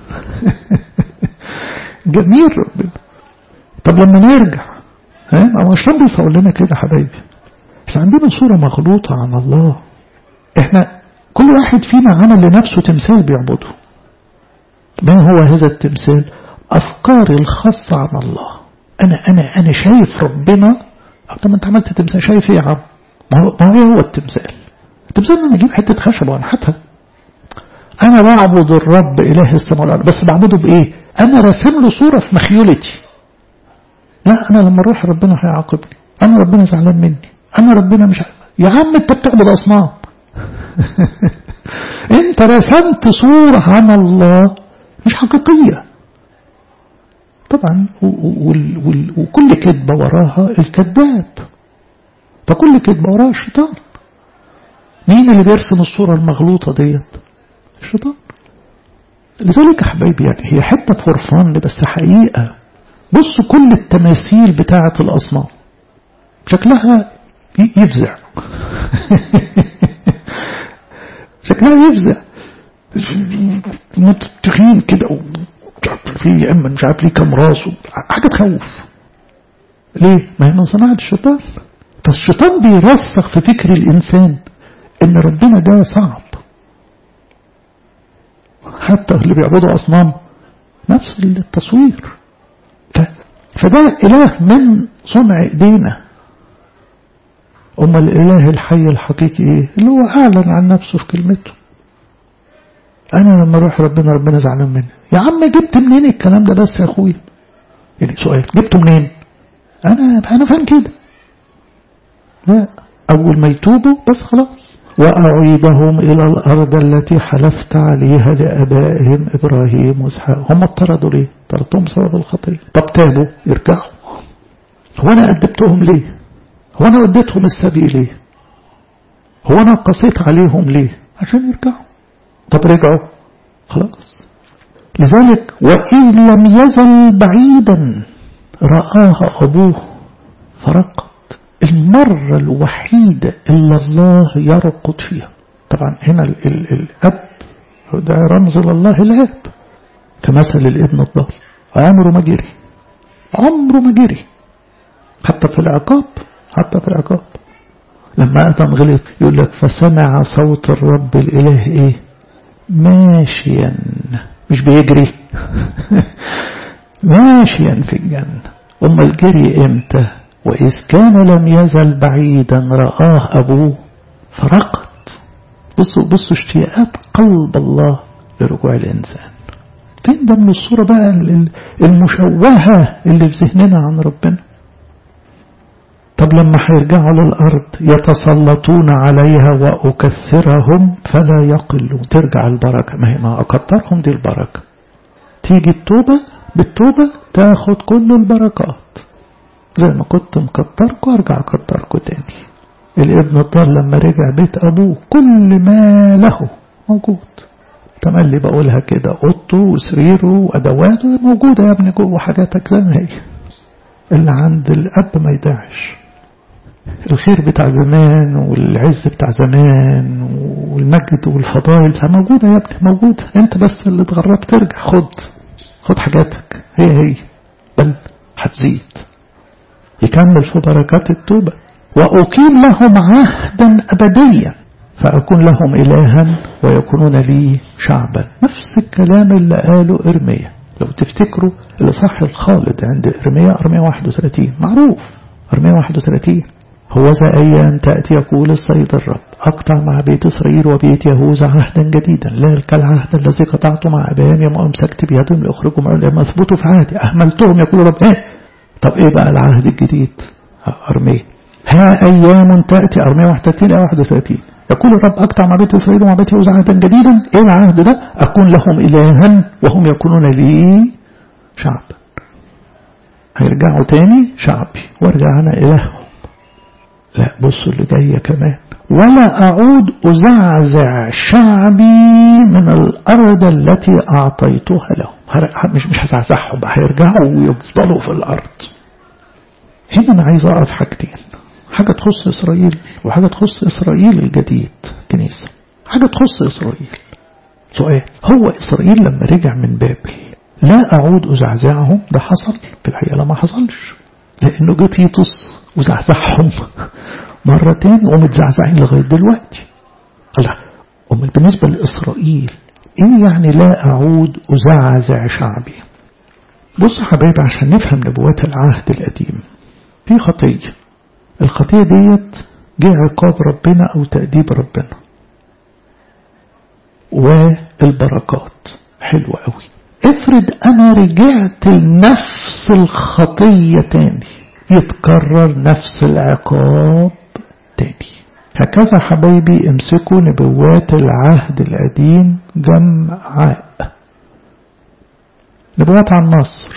Speaker 1: جميل ربنا طب لما نرجع ها هو الشرب بيصور لنا كده حبايبي احنا عندنا صورة مغلوطة عن الله احنا كل واحد فينا عمل لنفسه تمثال بيعبده ما هو هذا التمثال أفكاري الخاصة عن الله أنا أنا أنا شايف ربنا طب أنت عملت تمثال شايف إيه يا عم ما هو ما هو, هو التمثال التمثال أنا أجيب حتة خشب وأنحتها أنا بعبد الرب إله السماء والأرض بس بعبده بإيه أنا راسم له صورة في مخيولتي لا أنا لما أروح ربنا هيعاقبني أنا ربنا زعلان مني أنا ربنا مش عارف يا عم أنت بتعبد أصنام أنت رسمت صورة عن الله مش حقيقية طبعا وكل كذبة وراها الكذاب فكل كذبة وراها الشيطان مين اللي بيرسم الصورة المغلوطة ديت الشيطان لذلك يا حبايبي يعني هي حتة فرفان بس حقيقة بصوا كل التماثيل بتاعة الأصنام شكلها يفزع شكلها يفزع تخين كده في يا اما مش عارف ليه كام راس حاجه تخوف ليه؟ ما هي من صناعه الشيطان فالشيطان بيرسخ في فكر الانسان ان ربنا ده صعب حتى اللي بيعبدوا اصنام ما نفس التصوير ف... فده إله من صنع إيدينا أما الإله الحي الحقيقي إيه اللي هو أعلن عن نفسه في كلمته أنا لما أروح ربنا ربنا زعلان مني يا عم جبت منين الكلام ده بس يا أخوي يعني سؤال جبته منين أنا أنا فاهم كده لا أول ما يتوبوا بس خلاص وأعيدهم إلى الأرض التي حلفت عليها لأبائهم إبراهيم وإسحاق هم اطردوا ليه طردتهم بسبب الخطية طب تابوا يرجعوا هو أنا أدبتهم ليه هو أنا وديتهم السبي ليه هو أنا قصيت عليهم ليه عشان يرجعوا طب رجعوا خلاص لذلك وإذ لم يزل بعيدا رآها أبوه فرقت المرة الوحيدة اللي الله يرقد فيها طبعا هنا ال ال الأب ده رمز لله الأب كمثل الابن الضال عمره ما جري عمره ما جري حتى في العقاب حتى في العقاب لما آدم غلط يقول لك فسمع صوت الرب الإله إيه ماشيا مش بيجري ماشيا في الجنة أما الجري إمتى وإذ كان لم يزل بعيدا رآه أبوه فرقد بصوا بصوا اشتياقات قلب الله لرجوع الإنسان فين ده من الصورة بقى المشوهة اللي في ذهننا عن ربنا طب لما هيرجعوا للأرض يتسلطون عليها وأكثرهم فلا يقلون ترجع البركة ما هي ما أكترهم دي البركة تيجي التوبة بالتوبة تاخد كل البركات زي ما كنت مكتركم ارجع اكتركم تاني الابن الضال لما رجع بيت ابوه كل ما له موجود تملي بقولها كده اوضته وسريره وادواته موجوده يا ابني جوه حاجاتك زي ما هي اللي عند الاب ما يضيعش الخير بتاع زمان والعز بتاع زمان والمجد والفضائل موجودة يا ابني موجودة انت بس اللي اتغربت ترجع خد خد حاجاتك هي هي بل هتزيد يكمل في بركات التوبة وأقيم لهم عهدا أبديا فأكون لهم إلها ويكونون لي شعبا نفس الكلام اللي قاله إرميا لو تفتكروا الإصحاح الخالد عند إرميا إرميا 31 معروف إرميا 31 هو ذا أيام تأتي يقول السيد الرب أقطع مع بيت إسرائيل وبيت يهوذا عهدا جديدا لا كالعهد الذي قطعته مع أبائهم يوم أمسكت بيدهم لأخرجهم لما أثبتوا في عهدي أهملتهم يقول رب إيه طب إيه بقى العهد الجديد أرميا ها أيام تأتي أرميا 31 أو 31 يقول الرب أقطع مع بيت إسرائيل ومع بيت يهوذا عهدا جديدا إيه العهد ده أكون لهم إلها وهم يكونون لي شعبا هيرجعوا تاني شعبي وارجع أنا إلههم لا بصوا اللي جاية كمان ولا أعود أزعزع شعبي من الأرض التي أعطيتها لهم مش مش هزعزعهم هيرجعوا ويفضلوا في الأرض هنا أنا عايز أقف حاجتين حاجة تخص إسرائيل وحاجة تخص إسرائيل الجديد كنيسة حاجة تخص إسرائيل سؤال هو إسرائيل لما رجع من بابل لا أعود أزعزعهم ده حصل في الحقيقة لا ما حصلش لأنه جه تيتوس وزعزعهم مرتين ومتزعزعين لغاية دلوقتي الله أمال بالنسبة لإسرائيل إيه يعني لا أعود أزعزع شعبي بص حبايبي عشان نفهم نبوات العهد القديم في خطية الخطية ديت جه عقاب ربنا أو تأديب ربنا والبركات حلوة قوي افرض أنا رجعت لنفس الخطية تاني يتكرر نفس العقاب تاني هكذا حبايبي امسكوا نبوات العهد القديم جمعاء نبوات عن مصر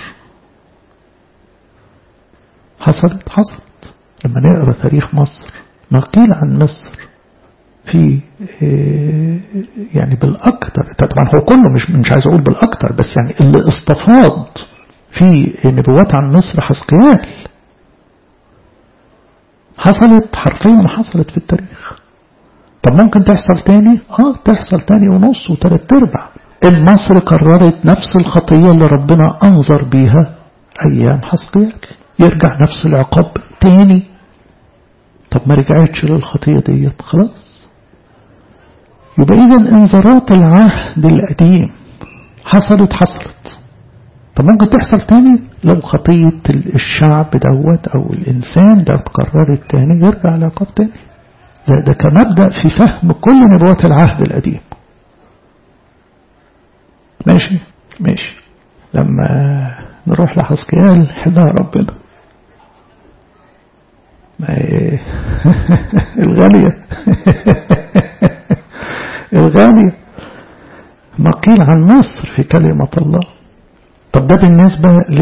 Speaker 1: حصلت حصلت لما نقرا تاريخ مصر ما قيل عن مصر في يعني بالأكثر طبعا هو كله مش مش عايز أقول بالأكثر بس يعني اللي استفاض في نبوات عن مصر حسقيال حصلت حرفيا حصلت في التاريخ طب ممكن تحصل تاني اه تحصل تاني ونص وثلاث ارباع ان مصر قررت نفس الخطية اللي ربنا انظر بيها ايام حسقيال يرجع نفس العقاب تاني طب ما رجعتش للخطية ديت خلاص يبقى اذا انذارات العهد القديم حصلت حصلت طب ممكن تحصل تاني لو خطية الشعب دوت أو الإنسان ده اتكررت تاني يرجع لعقاب تاني ده, ده كمبدأ في فهم كل نبوات العهد القديم ماشي ماشي لما نروح لحسكيال حلها ربنا الغالية الغالية ما قيل عن مصر في كلمة الله طب ده بالنسبة ل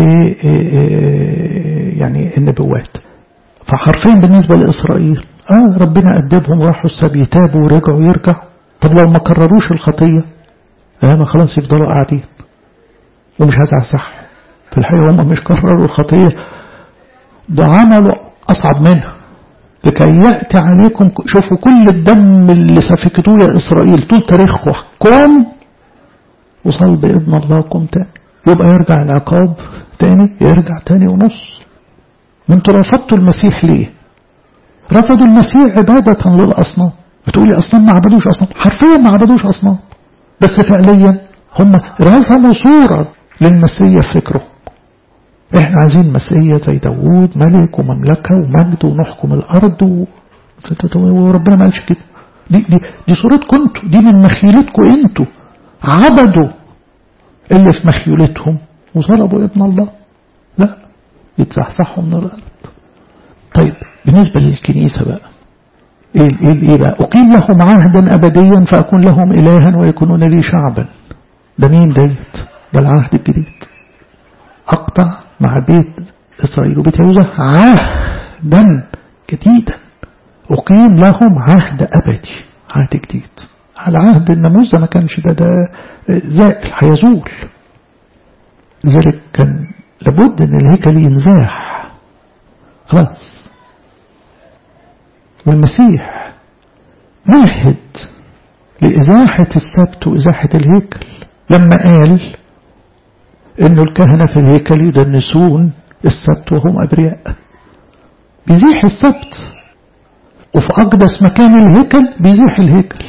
Speaker 1: يعني النبوات فحرفين بالنسبة لإسرائيل آه ربنا أدبهم راحوا السبي تابوا ورجعوا يرجعوا طب لو ما كرروش الخطية آه ما خلاص يفضلوا قاعدين ومش هزعزح في الحقيقة هم مش كرروا الخطية ده عملوا أصعب منها لكي يأتي عليكم شوفوا كل الدم اللي سفكتوه يا إسرائيل طول تاريخكم قوم وصلب ابن الله قم تاني يبقى يرجع العقاب تاني يرجع تاني ونص ما انتوا رفضتوا المسيح ليه رفضوا المسيح عبادة للأصنام بتقولي أصنام ما عبدوش أصنام حرفيا ما عبدوش أصنام بس فعليا هم رسموا صورة للمسيح في فكرهم احنا عايزين مسيح زي داوود ملك ومملكة ومجد ونحكم الأرض و... وربنا ما قالش كده دي, دي, دي صورتكم انتوا دي من مخيلتكم انتوا عبدوا اللي في مخيولتهم وصلبوا ابن الله لا يتزحزحوا من الأرض طيب بالنسبة للكنيسة بقى ايه ايه ايه بقى اقيم لهم عهدا ابديا فاكون لهم الها ويكونون لي شعبا ده مين ديت ده العهد الجديد اقطع مع بيت اسرائيل وبيت يهوذا عهدا جديدا اقيم لهم عهد ابدي عهد جديد على عهد الناموس ما كانش ده ده زائل هيزول لذلك كان لابد ان الهيكل ينزاح خلاص والمسيح مهد لإزاحة السبت وإزاحة الهيكل لما قال إنه الكهنة في الهيكل يدنسون السبت وهم أبرياء بيزيح السبت وفي أقدس مكان الهيكل بيزيح الهيكل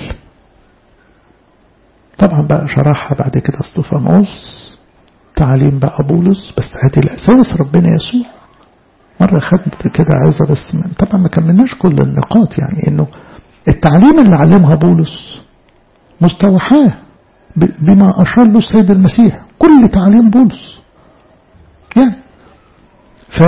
Speaker 1: طبعا بقى شرحها بعد كده استفانوس تعليم بقى بولس بس هاتي الأساس ربنا يسوع مرة خدت كده عظة بس طبعا ما كملناش كل النقاط يعني انه التعليم اللي علمها بولس مستوحاه بما أشار له السيد المسيح كل تعليم بولس يعني ف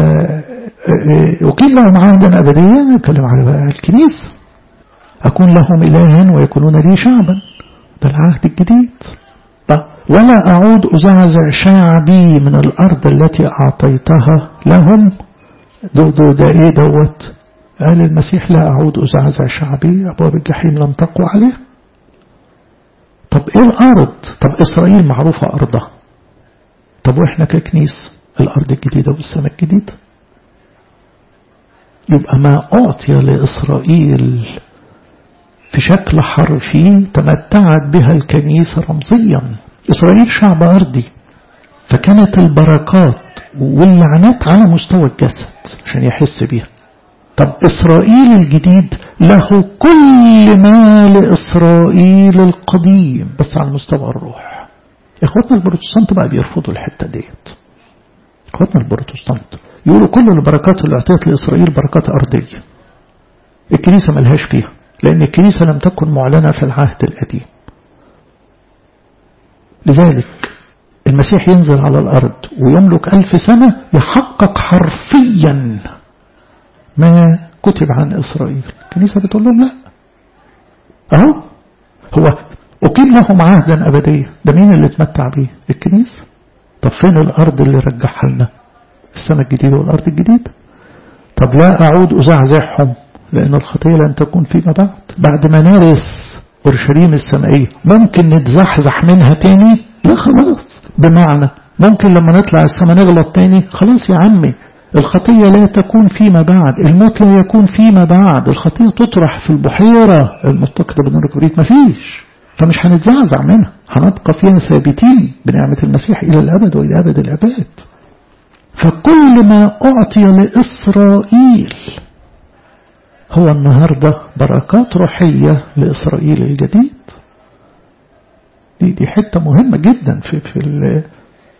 Speaker 1: وقيل لهم عهدا أبديا نتكلم على بقى الكنيسة أكون لهم إلها ويكونون لي شعبا ده العهد الجديد ولا أعود أزعزع شعبي من الأرض التي أعطيتها لهم دو دو ده إيه دوت قال المسيح لا أعود أزعزع شعبي أبواب الجحيم لم تقوى عليه طب إيه الأرض طب إسرائيل معروفة أرضها طب وإحنا ككنيس الأرض الجديدة والسماء الجديد يبقى ما أعطي لإسرائيل في شكل حرفي تمتعت بها الكنيسة رمزيا إسرائيل شعب أرضي فكانت البركات واللعنات على مستوى الجسد عشان يحس بيها طب إسرائيل الجديد له كل ما لإسرائيل القديم بس على مستوى الروح إخواتنا البروتستانت بقى بيرفضوا الحتة ديت إخواتنا البروتستانت يقولوا كل البركات اللي أعطيت لإسرائيل بركات أرضية الكنيسة ملهاش فيها لأن الكنيسة لم تكن معلنة في العهد القديم لذلك المسيح ينزل على الأرض ويملك ألف سنة يحقق حرفيا ما كتب عن إسرائيل الكنيسة بتقول لهم لا أهو هو أقيم لهم عهدا أبديا ده مين اللي اتمتع بيه الكنيسة طب فين الأرض اللي رجعها لنا السنة الجديدة والأرض الجديدة طب لا أعود أزعزعهم لأن الخطية لن تكون فيما بعد بعد ما نرث أورشليم السمائية ممكن نتزحزح منها تاني لا خلاص بمعنى ممكن لما نطلع السماء نغلط تاني خلاص يا عمي الخطية لا تكون فيما بعد الموت لا يكون فيما بعد الخطية تطرح في البحيرة المتقدة بالنور الكبريت مفيش فمش هنتزعزع منها هنبقى فيها ثابتين بنعمة المسيح إلى الأبد وإلى أبد الأبد فكل ما أعطي لإسرائيل هو النهاردة بركات روحية لإسرائيل الجديد دي دي حتة مهمة جدا في في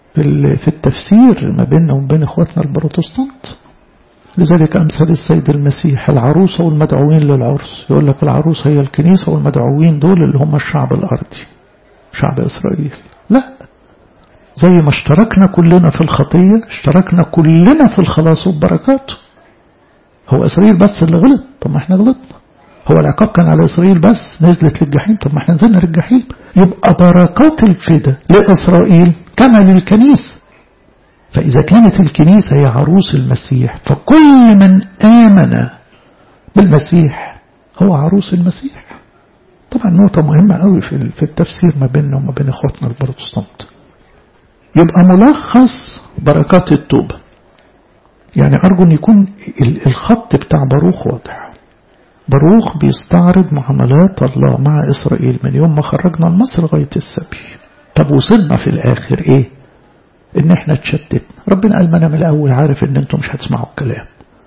Speaker 1: في التفسير ما بيننا وبين اخواتنا البروتستانت لذلك أمثل السيد المسيح العروسة والمدعوين للعرس يقول لك العروسة هي الكنيسة والمدعوين دول اللي هم الشعب الأرضي شعب إسرائيل لا زي ما اشتركنا كلنا في الخطية اشتركنا كلنا في الخلاص والبركات هو إسرائيل بس اللي غلط طب ما احنا غلطنا هو العقاب كان على إسرائيل بس نزلت للجحيم طب ما احنا نزلنا للجحيم يبقى بركات الفدا لإسرائيل كما للكنيسة فإذا كانت الكنيسة هي عروس المسيح فكل من آمن بالمسيح هو عروس المسيح طبعا نقطة مهمة قوي في التفسير ما بيننا وما بين اخواتنا البروتستانت يبقى ملخص بركات التوبة يعني أرجو أن يكون الخط بتاع باروخ واضح باروخ بيستعرض معاملات الله مع إسرائيل من يوم ما خرجنا من مصر لغاية السبي طب وصلنا في الآخر إيه ان احنا اتشتتنا ربنا قال ما انا من الاول عارف ان انتم مش هتسمعوا الكلام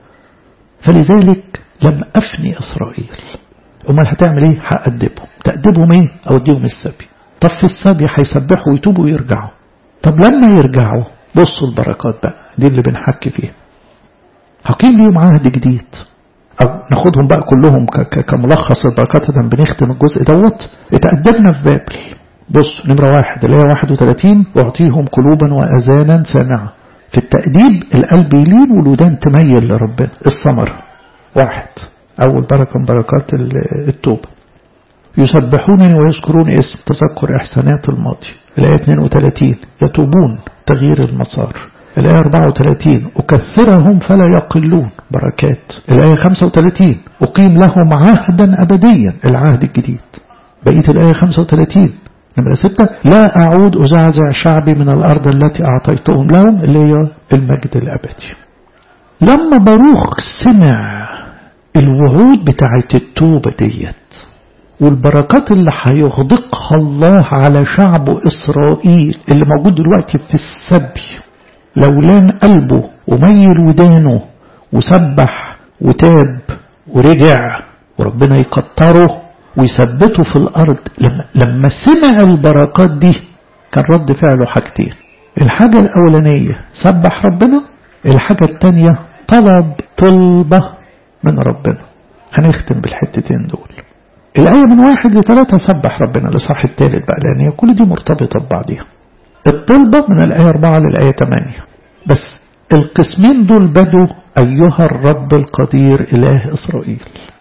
Speaker 1: فلذلك لم افني اسرائيل امال هتعمل ايه هأدبهم تأدبهم ايه اوديهم السبي طب في السبي هيسبحوا ويتوبوا ويرجعوا طب لما يرجعوا بصوا البركات بقى دي اللي بنحكي فيها هقيم ليهم عهد جديد أو ناخدهم بقى كلهم كملخص البركات ده بنختم الجزء دوت اتقدمنا في بابل بص نمرة واحد اللي هي 31 أعطيهم قلوبا وأذانا سامعة في التأديب القلب يلين والودان تميل لربنا الثمرة واحد أول بركة من بركات التوبة يسبحونني ويذكرون اسم تذكر إحسانات الماضي الآية 32 يتوبون تغيير المسار الآية 34 أكثرهم فلا يقلون بركات الآية 35 أقيم لهم عهدا أبديا العهد الجديد بقية الآية 35 نمرة ستة لا أعود أزعزع شعبي من الأرض التي أعطيتهم لهم اللي هي المجد الأبدي لما باروخ سمع الوعود بتاعت التوبة ديت والبركات اللي هيغدقها الله على شعب إسرائيل اللي موجود دلوقتي في السبي لو لان قلبه وميل ودانه وسبح وتاب ورجع وربنا يكتره ويثبته في الأرض لما, لما سمع البركات دي كان رد فعله حاجتين الحاجة الأولانية سبح ربنا الحاجة الثانية طلب طلبة من ربنا هنختم بالحتتين دول الآية من واحد لثلاثة سبح ربنا لصح الثالث بقى لأن هي كل دي مرتبطة ببعضها الطلبة من الآية 4 للآية 8 بس القسمين دول بدوا أيها الرب القدير إله إسرائيل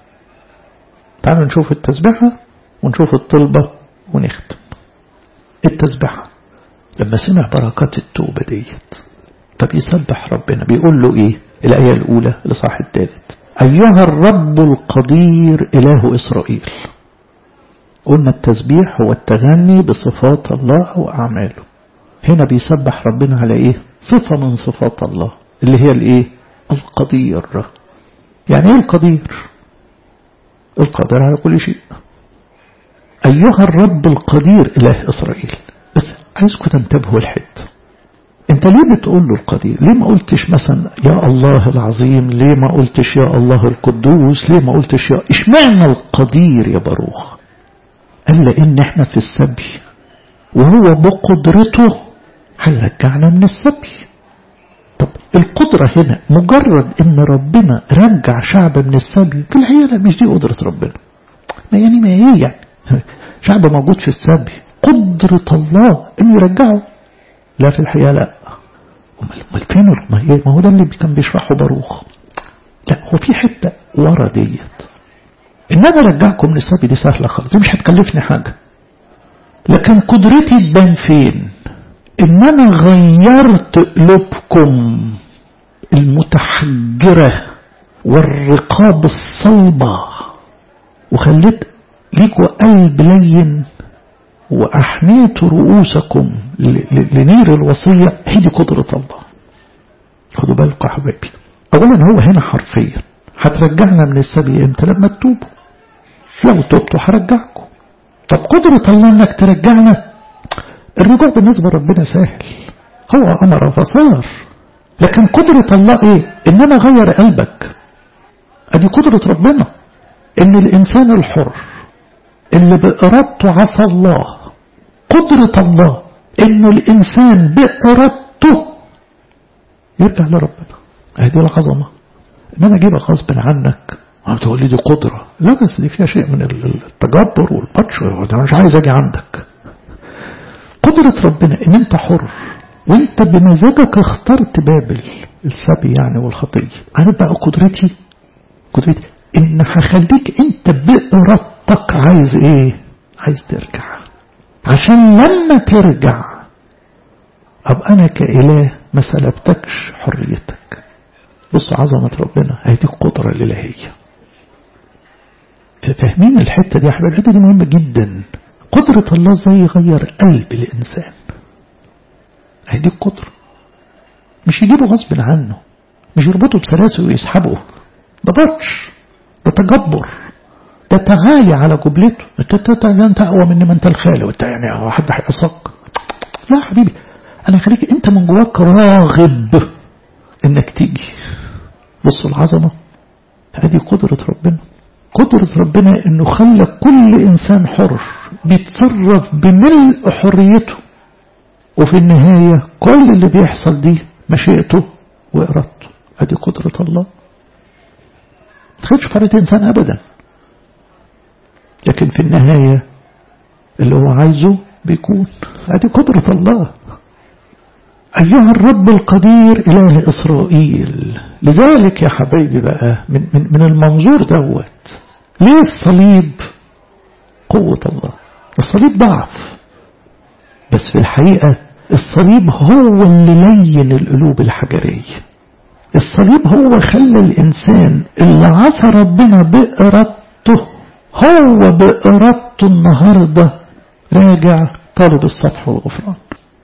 Speaker 1: تعالوا نشوف التسبيحة ونشوف الطلبة ونختم التسبيحة لما سمع بركات التوبة ديت طب يسبح ربنا بيقول له ايه الآية الأولى لصاح الثالث أيها الرب القدير إله إسرائيل قلنا التسبيح هو التغني بصفات الله وأعماله هنا بيسبح ربنا على ايه صفة من صفات الله اللي هي الايه القدير يعني ايه القدير القادر على كل شيء أيها الرب القدير إله إسرائيل بس عايزكم تنتبهوا الحته انت ليه بتقول له القدير ليه ما قلتش مثلا يا الله العظيم ليه ما قلتش يا الله القدوس ليه ما قلتش يا اشمعنى القدير يا باروخ قال لان احنا في السبي وهو بقدرته هيرجعنا من السبي طب القدرة هنا مجرد ان ربنا رجع شعب من السبي في الحقيقة لا مش دي قدرة ربنا ما يعني ما هي يعني شعب موجود في السبي قدرة الله انه يرجعه لا في الحقيقة لا امال فين ما هو ده اللي كان بيشرحه باروخ لا هو في حتة ورا ديت ان انا ارجعكم من السبي دي سهلة خالص دي مش هتكلفني حاجة لكن قدرتي تبان فين ان انا غيرت قلوبكم المتحجرة والرقاب الصلبة وخليت ليكوا قلب لين وأحنيت رؤوسكم لنير الوصية هي دي قدرة الله خدوا بالكم يا حبايبي أولا هو هنا حرفيا هترجعنا من السبي امتى لما تتوبوا لو تبتوا هرجعكم طب قدرة الله انك ترجعنا الرجوع بالنسبة لربنا سهل هو أمر فصار لكن قدرة الله ايه ان انا اغير قلبك ادي قدرة ربنا ان الانسان الحر اللي بإرادته عصى الله قدرة الله انه الانسان بارادته يرجع لربنا هذه العظمة ان انا اجيبها غصب عنك تقول لي دي قدرة لا بس دي فيها شيء من التجبر والبطش انا مش عايز اجي عندك قدرة ربنا ان انت حر وانت بمزاجك اخترت بابل السبي يعني والخطية عارف بقى قدرتي قدرتي ان هخليك انت بإرادتك عايز ايه عايز ترجع عشان لما ترجع ابقى انا كإله ما سلبتكش حريتك بصوا عظمة ربنا هي دي القدرة الإلهية فاهمين الحتة دي يا حبايبي الحتة دي مهمة جدا قدرة الله ازاي يغير قلب الإنسان هي دي القدرة مش يجيبه غصب عنه مش يربطه بسلاسل ويسحبه ده بطش ده تجبر ده تعالي على جبلته انت انت اقوى مني ما انت الخالق وانت يعني حد هيعصاك لا يا حبيبي انا خليك انت من جواك راغب انك تيجي بصوا العظمه هذه قدره ربنا قدرة ربنا انه خلى كل انسان حر بيتصرف بملء حريته وفي النهاية كل اللي بيحصل دي مشيئته وإرادته هذه قدرة الله ما تخدش فرد إنسان أبدا لكن في النهاية اللي هو عايزه بيكون هذه قدرة الله أيها الرب القدير إله إسرائيل لذلك يا حبايبي بقى من, من, من المنظور دوت ليه الصليب قوة الله الصليب ضعف بس في الحقيقة الصليب هو اللي لين القلوب الحجرية الصليب هو خلى الإنسان اللي عصى ربنا بإرادته هو بإرادته النهاردة راجع طالب الصفح والغفران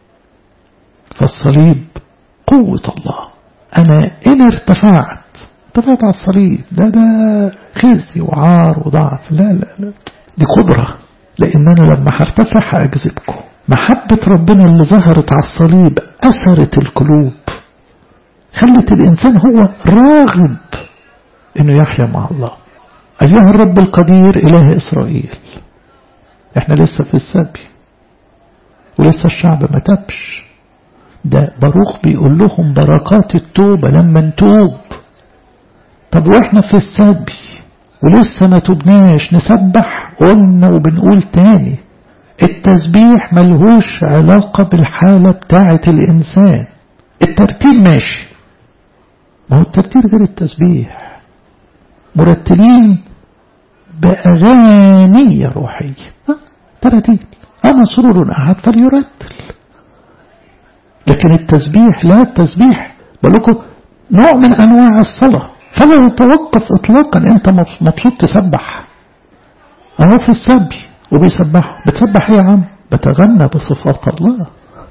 Speaker 1: فالصليب قوة الله أنا إن ارتفعت ارتفعت على الصليب ده ده خزي وعار وضعف لا لا لا دي قدرة لأن أنا لما هرتفع هأجذبكم محبة ربنا اللي ظهرت على الصليب أثرت القلوب خلت الإنسان هو راغب إنه يحيا مع الله أيها الرب القدير إله إسرائيل إحنا لسه في السبي ولسه الشعب ما تبش ده باروخ بيقول لهم بركات التوبة لما نتوب طب واحنا في السبي ولسه ما تبناش نسبح قلنا وبنقول تاني التسبيح ملهوش علاقة بالحالة بتاعة الإنسان الترتيب ماشي ما هو الترتيب غير التسبيح مرتلين بأغاني روحية ترتيل أنا سرور أحد فليرتل لكن التسبيح لا التسبيح بقولكم نوع من أنواع الصلاة فلا تتوقف إطلاقا أنت مطلوب تسبح أهو في السبي وبيسبح بتسبح ايه يا عم بتغنى بصفات الله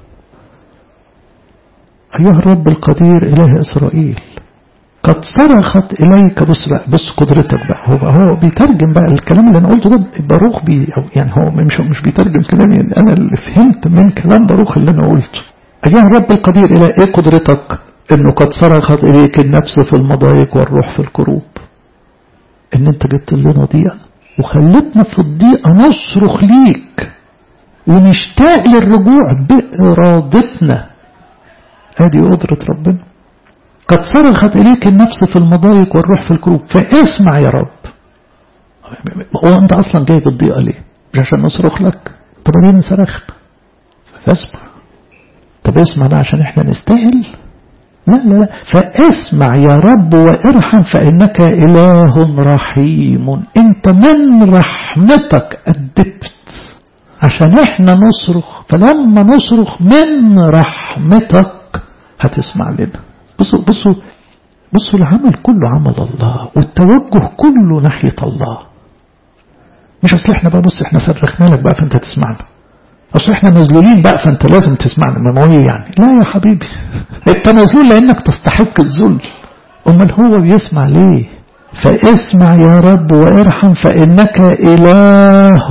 Speaker 1: أيها الرب القدير إله إسرائيل قد صرخت إليك بص بقى بص قدرتك بقى هو هو بيترجم بقى الكلام اللي أنا قلته ده باروخ بي أو يعني هو مش مش بيترجم كلامي يعني أنا اللي فهمت من كلام باروخ اللي أنا قلته أيها الرب القدير إلى إيه قدرتك إنه قد صرخت إليك النفس في المضايق والروح في الكروب إن أنت جبت لنا ضيقة وخلتنا في الضيقة نصرخ ليك ونشتاق للرجوع بإرادتنا هذه قدرة ربنا قد صرخت إليك النفس في المضايق والروح في الكروب فاسمع يا رب هو أنت أصلا جايب الضيقة ليه مش عشان نصرخ لك طب ليه نصرخنا فاسمع طب اسمع ده عشان احنا نستاهل لا لا لا فاسمع يا رب وارحم فإنك إله رحيم انت من رحمتك أدبت عشان احنا نصرخ فلما نصرخ من رحمتك هتسمع لنا بصوا بصوا بصوا العمل كله عمل الله والتوجه كله ناحية الله مش اصل احنا بقى بص احنا صرخنا لك بقى فانت تسمعنا اصل احنا مذلولين بقى فانت لازم تسمعنا ما هو يعني لا يا حبيبي انت مذلول لانك تستحق الذل امال هو بيسمع ليه فاسمع يا رب وارحم فانك اله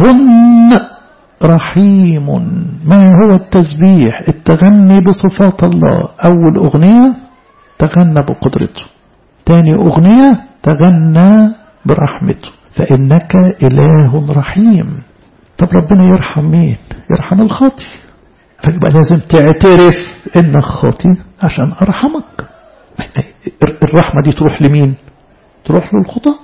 Speaker 1: رحيم ما هو التسبيح التغني بصفات الله اول اغنيه تغنى بقدرته تاني اغنيه تغنى برحمته فانك اله رحيم طب ربنا يرحم مين يرحم الخاطي فيبقى لازم تعترف انك خاطي عشان ارحمك الرحمة دي تروح لمين تروح للخطاة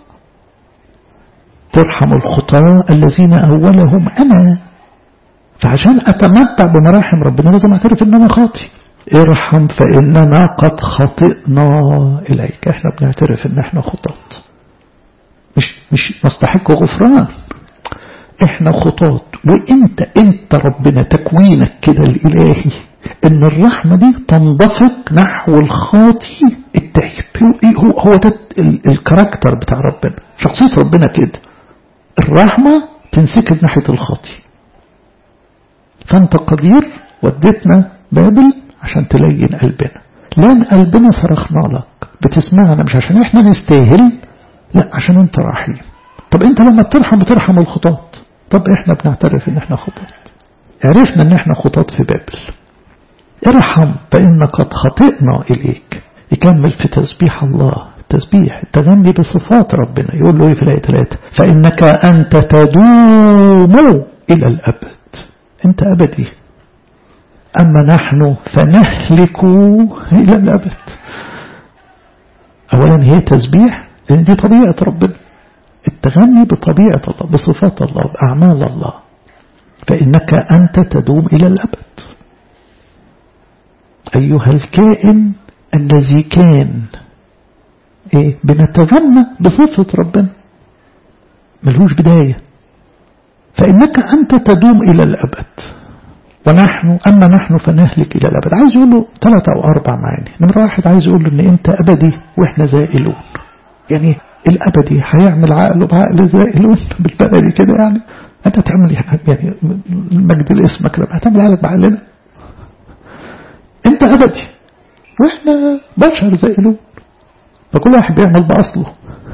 Speaker 1: ترحم الخطاة الذين أولهم أنا فعشان أتمتع بمراحم ربنا لازم أعترف إن أنا خاطي ارحم فإننا قد خطئنا إليك احنا بنعترف إن احنا خطاة مش مش نستحق غفران احنا خطاة وانت انت ربنا تكوينك كده الالهي ان الرحمة دي تنضفق نحو الخاطي التائب هو هو ده الكاركتر بتاع ربنا شخصية ربنا كده الرحمة تنسكب ناحية الخاطي فانت قدير وديتنا بابل عشان تلين قلبنا لان قلبنا صرخنا لك بتسمعنا مش عشان احنا نستاهل لا عشان انت رحيم طب انت لما بترحم بترحم الخطاة طب احنا بنعترف ان احنا خطاة عرفنا ان احنا خطاة في بابل ارحم فإن قد خطئنا إليك يكمل في تسبيح الله تسبيح التغني بصفات ربنا يقول له ايه في الآية 3 فإنك أنت تدوم إلى الأبد أنت أبدي أما نحن فنهلك إلى الأبد أولا هي تسبيح لأن دي طبيعة ربنا التغني بطبيعة الله بصفات الله بأعمال الله فإنك أنت تدوم إلى الأبد أيها الكائن الذي كان إيه بنتغنى بصفة ربنا ملهوش بداية فإنك أنت تدوم إلى الأبد ونحن أما نحن فنهلك إلى الأبد عايز يقول له ثلاثة أو أربع معاني نمرة واحد عايز يقول له إن أنت أبدي وإحنا زائلون يعني الأبدي هيعمل عقله بعقل زائلون بالبلدي كده يعني أنت تعمل يعني المجد لاسمك لما هتعمل عقلك بعقلنا أنت أبدي وإحنا بشر زائلون فكل واحد بيعمل بأصله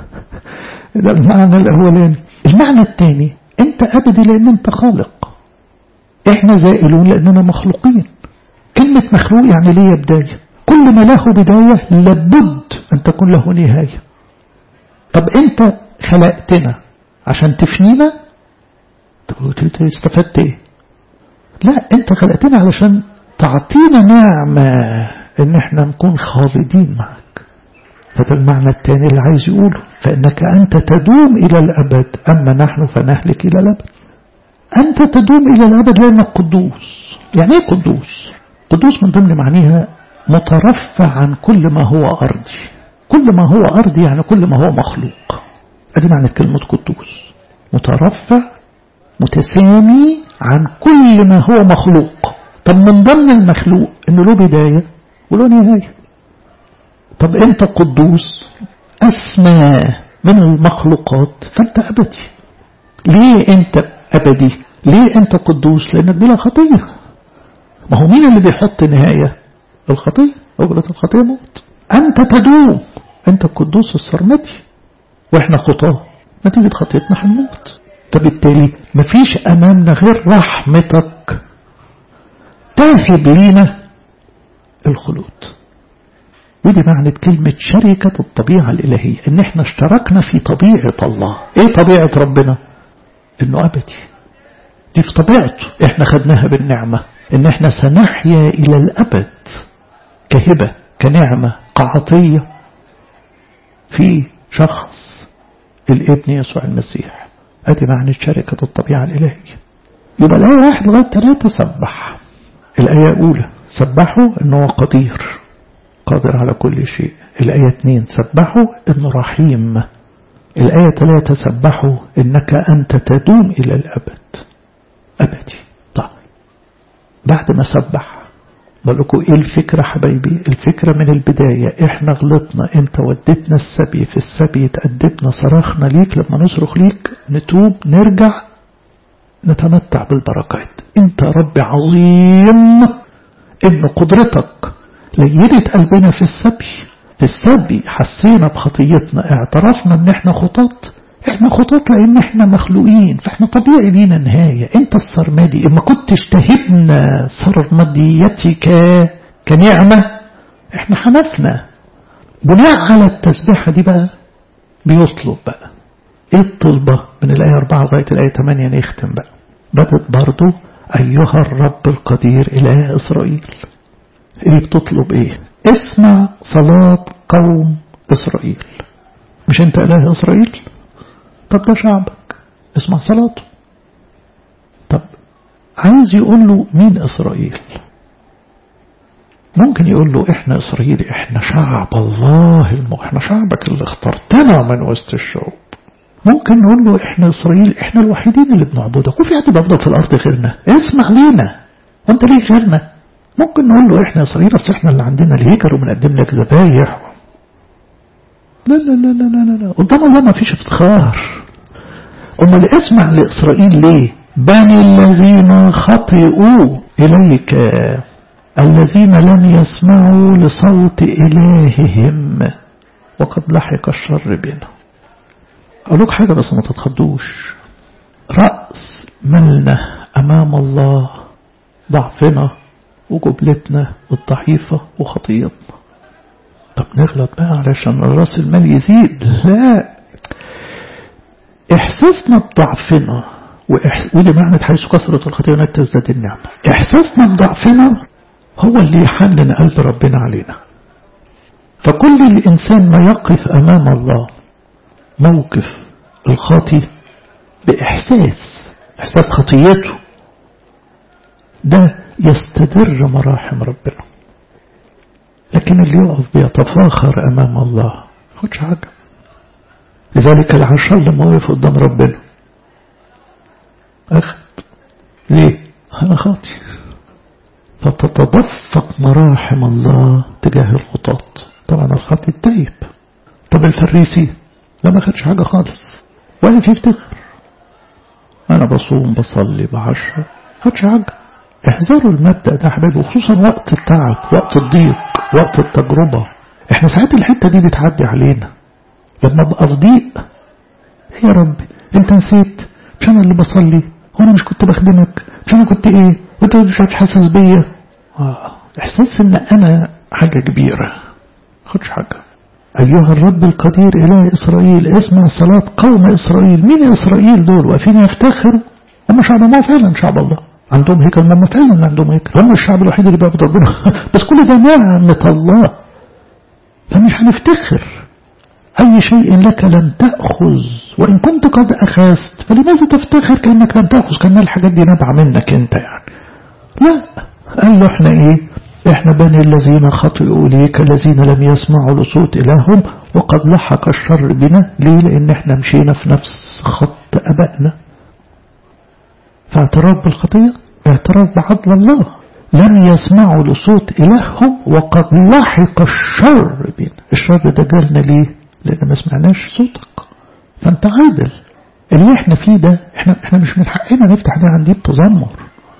Speaker 1: ده المعنى الأولاني المعنى الثاني أنت أبدي لأن أنت خالق إحنا زائلون لأننا مخلوقين كلمة مخلوق يعني ليه بداية كل ما له بداية لابد أن تكون له نهاية طب أنت خلقتنا عشان تفنينا طب استفدت ايه لا انت خلقتنا علشان تعطينا نعمة ان احنا نكون خالدين معك هذا المعنى الثاني اللي عايز يقوله فانك انت تدوم الى الابد اما نحن فنهلك الى الابد انت تدوم الى الابد لانك قدوس يعني ايه قدوس قدوس من ضمن معانيها مترفع عن كل ما هو ارضي كل ما هو ارضي يعني كل ما هو مخلوق ادي معنى كلمة قدوس مترفع متسامي عن كل ما هو مخلوق طب من ضمن المخلوق انه له بداية وله نهاية طب انت قدوس اسمى من المخلوقات فانت ابدي ليه انت ابدي ليه انت قدوس لانك بلا خطية ما هو مين اللي بيحط نهاية الخطية أجرة الخطية موت أنت تدوم أنت القدوس السرمدي وإحنا خطاه نتيجة خطيتنا هنموت فبالتالي مفيش أمامنا غير رحمتك تهب لينا الخلود ودي معنى كلمة شركة الطبيعة الإلهية إن إحنا اشتركنا في طبيعة الله إيه طبيعة ربنا إنه أبدي دي في طبيعته إحنا خدناها بالنعمة إن إحنا سنحيا إلى الأبد كهبة كنعمة كعطية في شخص الابن يسوع المسيح ادي معنى شركة الطبيعة الإلهية يبقى الآية واحد لغاية ثلاثة سبح الآية الأولى سبحوا أنه قدير قادر على كل شيء الآية اثنين سبحوا أنه رحيم الآية ثلاثة سبحوا أنك أنت تدوم إلى الأبد أبدي طيب بعد ما سبح بقول لكم ايه الفكرة حبايبي الفكرة من البداية احنا غلطنا انت وديتنا السبي في السبي تأدبنا صرخنا ليك لما نصرخ ليك نتوب نرجع نتمتع بالبركات انت رب عظيم ان قدرتك لينت قلبنا في السبي في السبي حسينا بخطيتنا اعترفنا ان احنا خطاط احنا خطاط لان احنا مخلوقين فاحنا طبيعي لينا نهاية انت السرمدي اما كنتش تهبنا سرمديتك كنعمة احنا حنفنا بناء على التسبيحة دي بقى بيطلب بقى ايه الطلبة من الآية 4 لغاية الآية 8 نختم بقى بدت برضو أيها الرب القدير إله إسرائيل إيه بتطلب إيه اسمع صلاة قوم إسرائيل مش أنت إله إسرائيل طب ده شعبك اسمع صلاته طب عايز يقول له مين إسرائيل ممكن يقول له احنا إسرائيل احنا شعب الله الم... احنا شعبك اللي اخترتنا من وسط الشعوب ممكن نقول له احنا إسرائيل احنا الوحيدين اللي بنعبدك وفي حد بيفضل في الأرض غيرنا اسمع لينا وانت ليه غيرنا ممكن نقول له احنا إسرائيل اصل احنا اللي عندنا الهيكل وبنقدم لك ذبايح لا لا لا لا لا لا قدام الله ما فيش افتخار امال اسمع لإسرائيل ليه بني الذين خطئوا إليك الذين لم يسمعوا لصوت إلههم وقد لحق الشر بنا أقول لك حاجة بس ما تتخضوش رأس ملنا أمام الله ضعفنا وجبلتنا الضعيفة وخطيتنا طب نغلط بقى علشان الراس المال يزيد لا إحساسنا بضعفنا وإحس... ودي معنى حيث كثرة الخطيئة هناك تزداد النعمة إحساسنا بضعفنا هو اللي يحنن قلب ربنا علينا فكل الإنسان ما يقف أمام الله موقف الخاطي بإحساس إحساس خطيته ده يستدر مراحم ربنا لكن اللي يقف بيتفاخر أمام الله خدش حاجة لذلك العشر لما وقف قدام ربنا أخذ ليه أنا خاطي فتتدفق مراحم الله تجاه الخطاة طبعا الخاطي التايب طب الفريسي لا ما خدش حاجة خالص ولا في افتخر أنا بصوم بصلي بعشر خدش حاجة احذروا المبدأ ده حبايبي وخصوصا وقت التعب وقت الضيق وقت التجربة احنا ساعات الحتة دي بتعدي علينا لما ابقى في ضيق يا ربي انت نسيت مش انا اللي بصلي هو انا مش كنت بخدمك مش انا كنت ايه وانت مش حاسس بيا آه. احساس ان انا حاجة كبيرة خدش حاجة أيها الرب القدير إله إسرائيل اسمع صلاة قوم إسرائيل مين إسرائيل دول واقفين يفتخروا هم شعب الله فعلا شعب الله عندهم هيكل هم فعلا عندهم هيكل هم الشعب الوحيد اللي بيعبد ربنا بس كل ده نعمة الله فمش هنفتخر أي شيء لك لم تأخذ وإن كنت قد أخذت فلماذا تفتخر كأنك لم تأخذ كأن الحاجات دي نابعة منك أنت يعني لا قال له احنا ايه احنا بني الذين خطئوا ليك الذين لم يسمعوا لصوت إلههم وقد لحق الشر بنا ليه لأن احنا مشينا في نفس خط أبائنا فاعتراف بالخطية اعتراف بعدل الله لم يسمعوا لصوت إلههم وقد لحق الشر بنا الشر ده جالنا ليه لأن ما سمعناش صوتك فأنت عادل اللي احنا فيه ده احنا, احنا مش من حقنا نفتح ده عندي بتذمر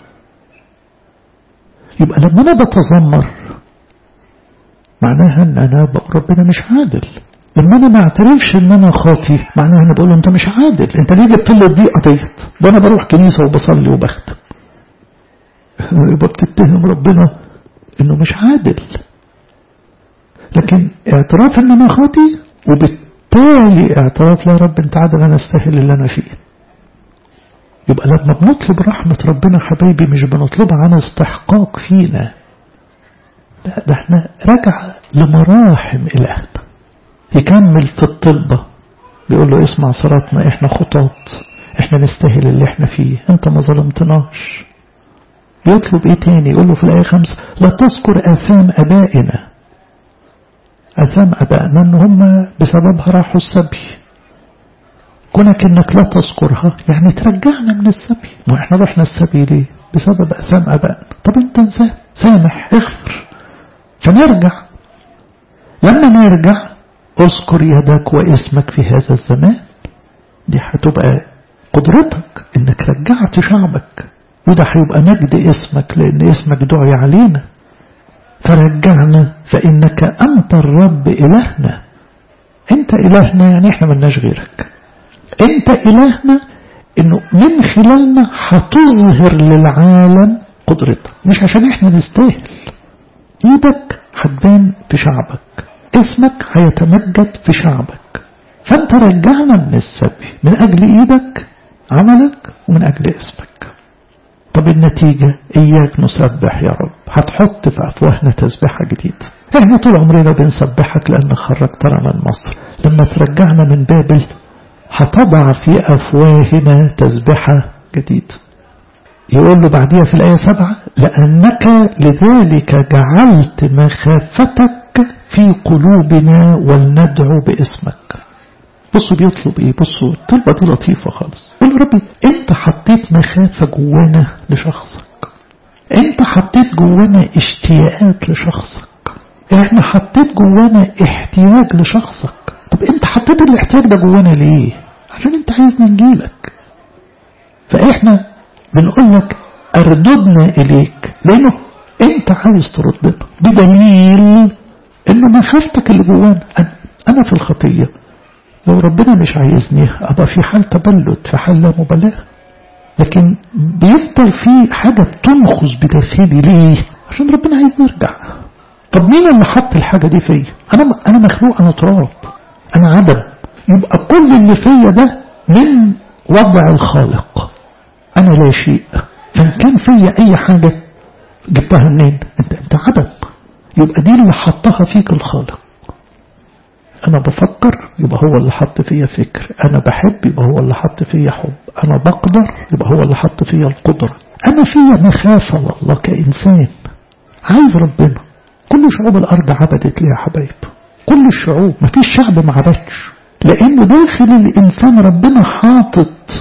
Speaker 1: يبقى لما انا بتذمر معناها ان انا بقول ربنا مش عادل لما انا ما اعترفش ان انا خاطي معناها انا بقول انت مش عادل انت ليه جبت لي الضيقه ديت ده انا بروح كنيسه وبصلي وبختم يبقى بتتهم ربنا انه مش عادل لكن اعتراف ان انا خاطي وبالتالي اعتراف لا رب انت عادل انا استاهل اللي انا فيه يبقى لما بنطلب رحمة ربنا حبايبي مش بنطلبها عن استحقاق فينا لا ده احنا رجع لمراحم إلهنا يكمل في الطلبة بيقول له اسمع صلاتنا احنا خطاط احنا نستاهل اللي احنا فيه انت ما ظلمتناش يطلب ايه تاني يقول له في الآية خمسة لا تذكر آثام أبائنا آثام أبائنا ان هم بسببها راحوا السبي كونك انك لا تذكرها يعني ترجعنا من السبي واحنا رحنا السبي ليه بسبب اثام ابائنا طب انت انسان سامح اغفر فنرجع لما نرجع اذكر يدك واسمك في هذا الزمان دي هتبقى قدرتك انك رجعت شعبك وده هيبقى مجد اسمك لان اسمك دعي علينا فرجعنا فانك انت الرب الهنا انت الهنا يعني احنا ملناش غيرك انت الهنا انه من خلالنا هتظهر للعالم قدرتك مش عشان احنا نستاهل ايدك هتبان في شعبك اسمك هيتمجد في شعبك فانت رجعنا من السبي من اجل ايدك عملك ومن اجل اسمك طب النتيجة إياك نسبح يا رب هتحط في أفواهنا تسبيحة جديدة احنا طول عمرنا بنسبحك لأن خرجتنا من مصر لما ترجعنا من بابل هتضع في أفواهنا تسبحة جديدة يقول له بعديها في الآية سبعة لأنك لذلك جعلت مخافتك في قلوبنا ولندعو باسمك بصوا بيطلب ايه بصوا الطلبة دي لطيفة خالص يقول ربي انت حطيت مخافة جوانا لشخصك انت حطيت جوانا اشتياقات لشخصك احنا حطيت جوانا احتياج لشخصك طب انت حطيت الاحتياج ده جوانا ليه عشان انت عايزنا نجيلك فاحنا بنقول لك ارددنا اليك لانه انت عايز تردنا بدليل ان مخافتك اللي جوانا انا في الخطيه لو ربنا مش عايزني أبقى في حال تبلد في حال لا مبالاة لكن بيفضل في حاجة بتنخز بداخلي ليه عشان ربنا عايز نرجع طب مين اللي حط الحاجة دي فيا أنا أنا مخلوق أنا تراب أنا عدم يبقى كل اللي فيا ده من وضع الخالق أنا لا شيء فإن كان فيا أي حاجة جبتها منين أنت أنت عدم يبقى دي اللي حطها فيك الخالق أنا بفكر يبقى هو اللي حط فيا فكر أنا بحب يبقى هو اللي حط فيا حب أنا بقدر يبقى هو اللي حط فيا القدرة أنا فيا مخافة والله كإنسان عايز ربنا كل شعوب الأرض عبدت ليه يا حبايب كل الشعوب مفيش شعب ما عبدش لأن داخل الإنسان ربنا حاطط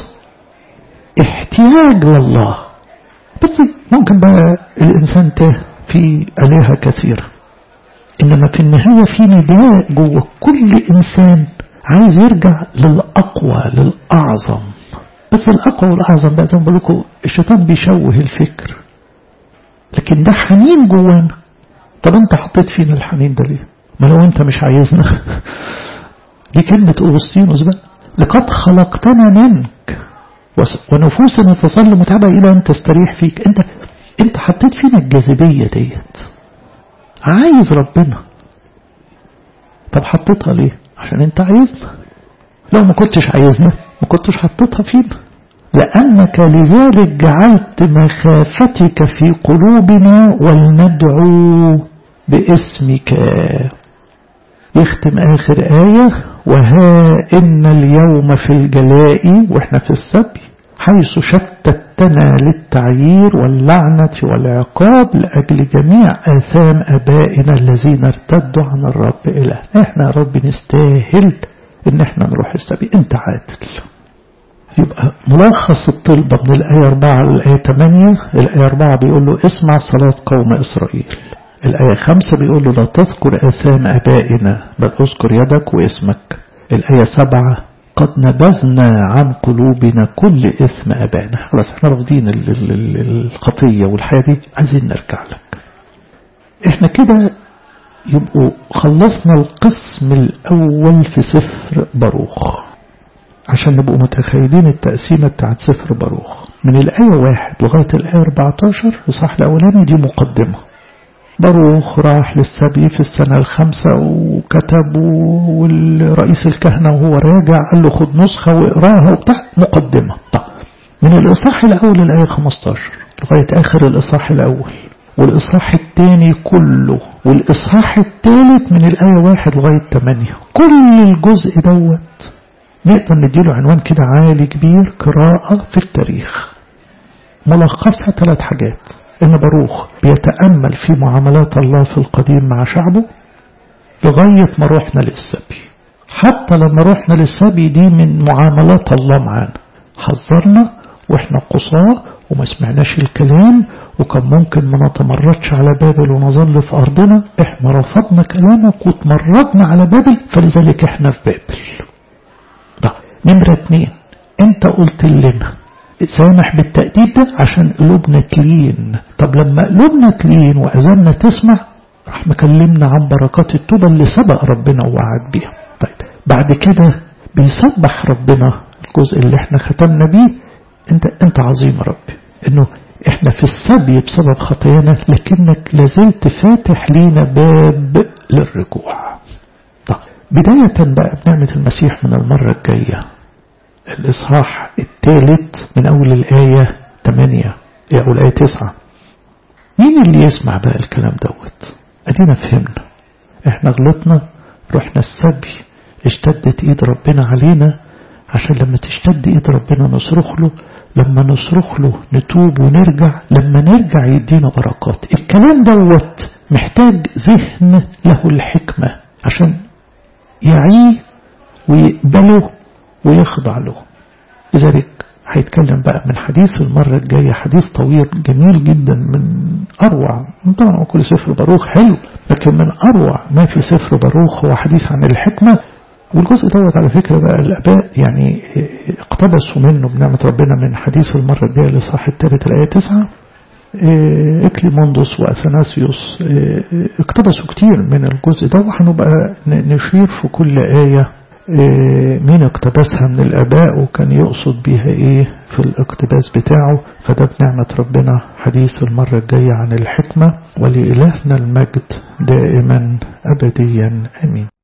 Speaker 1: احتياج لله بس ممكن بقى الإنسان تاه في آلهة كثيرة إنما في النهاية في نداء جوه كل إنسان عايز يرجع للأقوى للأعظم بس الأقوى والأعظم بقى زي ما بقول لكم الشيطان بيشوه الفكر لكن ده حنين جوانا طب أنت حطيت فينا الحنين ده ليه؟ ما لو أنت مش عايزنا دي كلمة أوغسطينوس بقى لقد خلقتنا منك ونفوسنا تصل متعبة إلى أن تستريح فيك أنت أنت حطيت فينا الجاذبية ديت عايز ربنا طب حطيتها ليه عشان انت عايزنا لو ما كنتش عايزنا ما كنتش حطيتها فينا لأنك لذلك جعلت مخافتك في قلوبنا ولندعو باسمك يختم آخر آية وها إن اليوم في الجلاء وإحنا في السبي حيث شتتنا للتعيير واللعنة والعقاب لأجل جميع آثام أبائنا الذين ارتدوا عن الرب إله إحنا يا رب نستاهل إن إحنا نروح السبي أنت عادل يبقى ملخص الطلبة من الآية 4 للآية 8 الآية 4 بيقول له اسمع صلاة قوم إسرائيل الآية 5 بيقول له لا تذكر آثام أبائنا بل اذكر يدك واسمك الآية 7 قد نبذنا عن قلوبنا كل إثم أبانا خلاص احنا رافضين الخطية والحياة دي عايزين نرجع لك احنا كده يبقوا خلصنا القسم الأول في سفر باروخ عشان نبقوا متخيلين التقسيمة بتاعت سفر باروخ من الآية واحد لغاية الآية 14 الصح الأولاني دي مقدمة باروخ راح للسبي في السنة الخامسة وكتب والرئيس الكهنة وهو راجع قال له خد نسخة واقراها وبتاع مقدمة طيب من الإصحاح الأول الآية 15 لغاية آخر الإصحاح الأول والإصحاح الثاني كله والإصحاح الثالث من الآية واحد لغاية 8 كل الجزء دوت نقدر نديله عنوان كده عالي كبير قراءة في التاريخ ملخصها ثلاث حاجات إن باروخ بيتأمل في معاملات الله في القديم مع شعبه لغاية ما روحنا للسبي حتى لما روحنا للسبي دي من معاملات الله معانا حذرنا واحنا قصاة وما سمعناش الكلام وكان ممكن ما نتمردش على بابل ونظل في أرضنا احنا رفضنا كلامك وتمردنا على بابل فلذلك احنا في بابل ده نمرة اتنين انت قلت لنا سامح بالتأديب ده عشان قلوبنا تلين طب لما قلوبنا تلين وأذاننا تسمع راح مكلمنا عن بركات التوبة اللي سبق ربنا ووعد بيها طيب بعد كده بيسبح ربنا الجزء اللي احنا ختمنا بيه انت انت عظيم يا رب انه احنا في السبي بسبب خطايانا لكنك لازلت فاتح لينا باب للرجوع طيب بداية بقى بنعمة المسيح من المرة الجاية الإصحاح الثالث من أول الآية 8 أو الآية تسعة مين اللي يسمع بقى الكلام دوت أدينا فهمنا احنا غلطنا رحنا السبي اشتدت ايد ربنا علينا عشان لما تشتد ايد ربنا نصرخ له لما نصرخ له نتوب ونرجع لما نرجع يدينا بركات الكلام دوت محتاج ذهن له الحكمة عشان يعيه ويقبله ويخضع له لذلك هيتكلم بقى من حديث المرة الجاية حديث طويل جميل جدا من أروع طبعا كل سفر باروخ حلو لكن من أروع ما في سفر باروخ هو حديث عن الحكمة والجزء دوت على فكرة بقى الآباء يعني اقتبسوا منه بنعمة ربنا من حديث المرة الجاية لصاح الثالث الآية 9 إكليموندوس وأثناسيوس اقتبسوا كتير من الجزء ده وهنبقى نشير في كل آية مين اقتبسها من الآباء وكان يقصد بيها ايه في الاقتباس بتاعه فده بنعمة ربنا حديث المرة الجاية عن الحكمة ولإلهنا المجد دائما أبديا أمين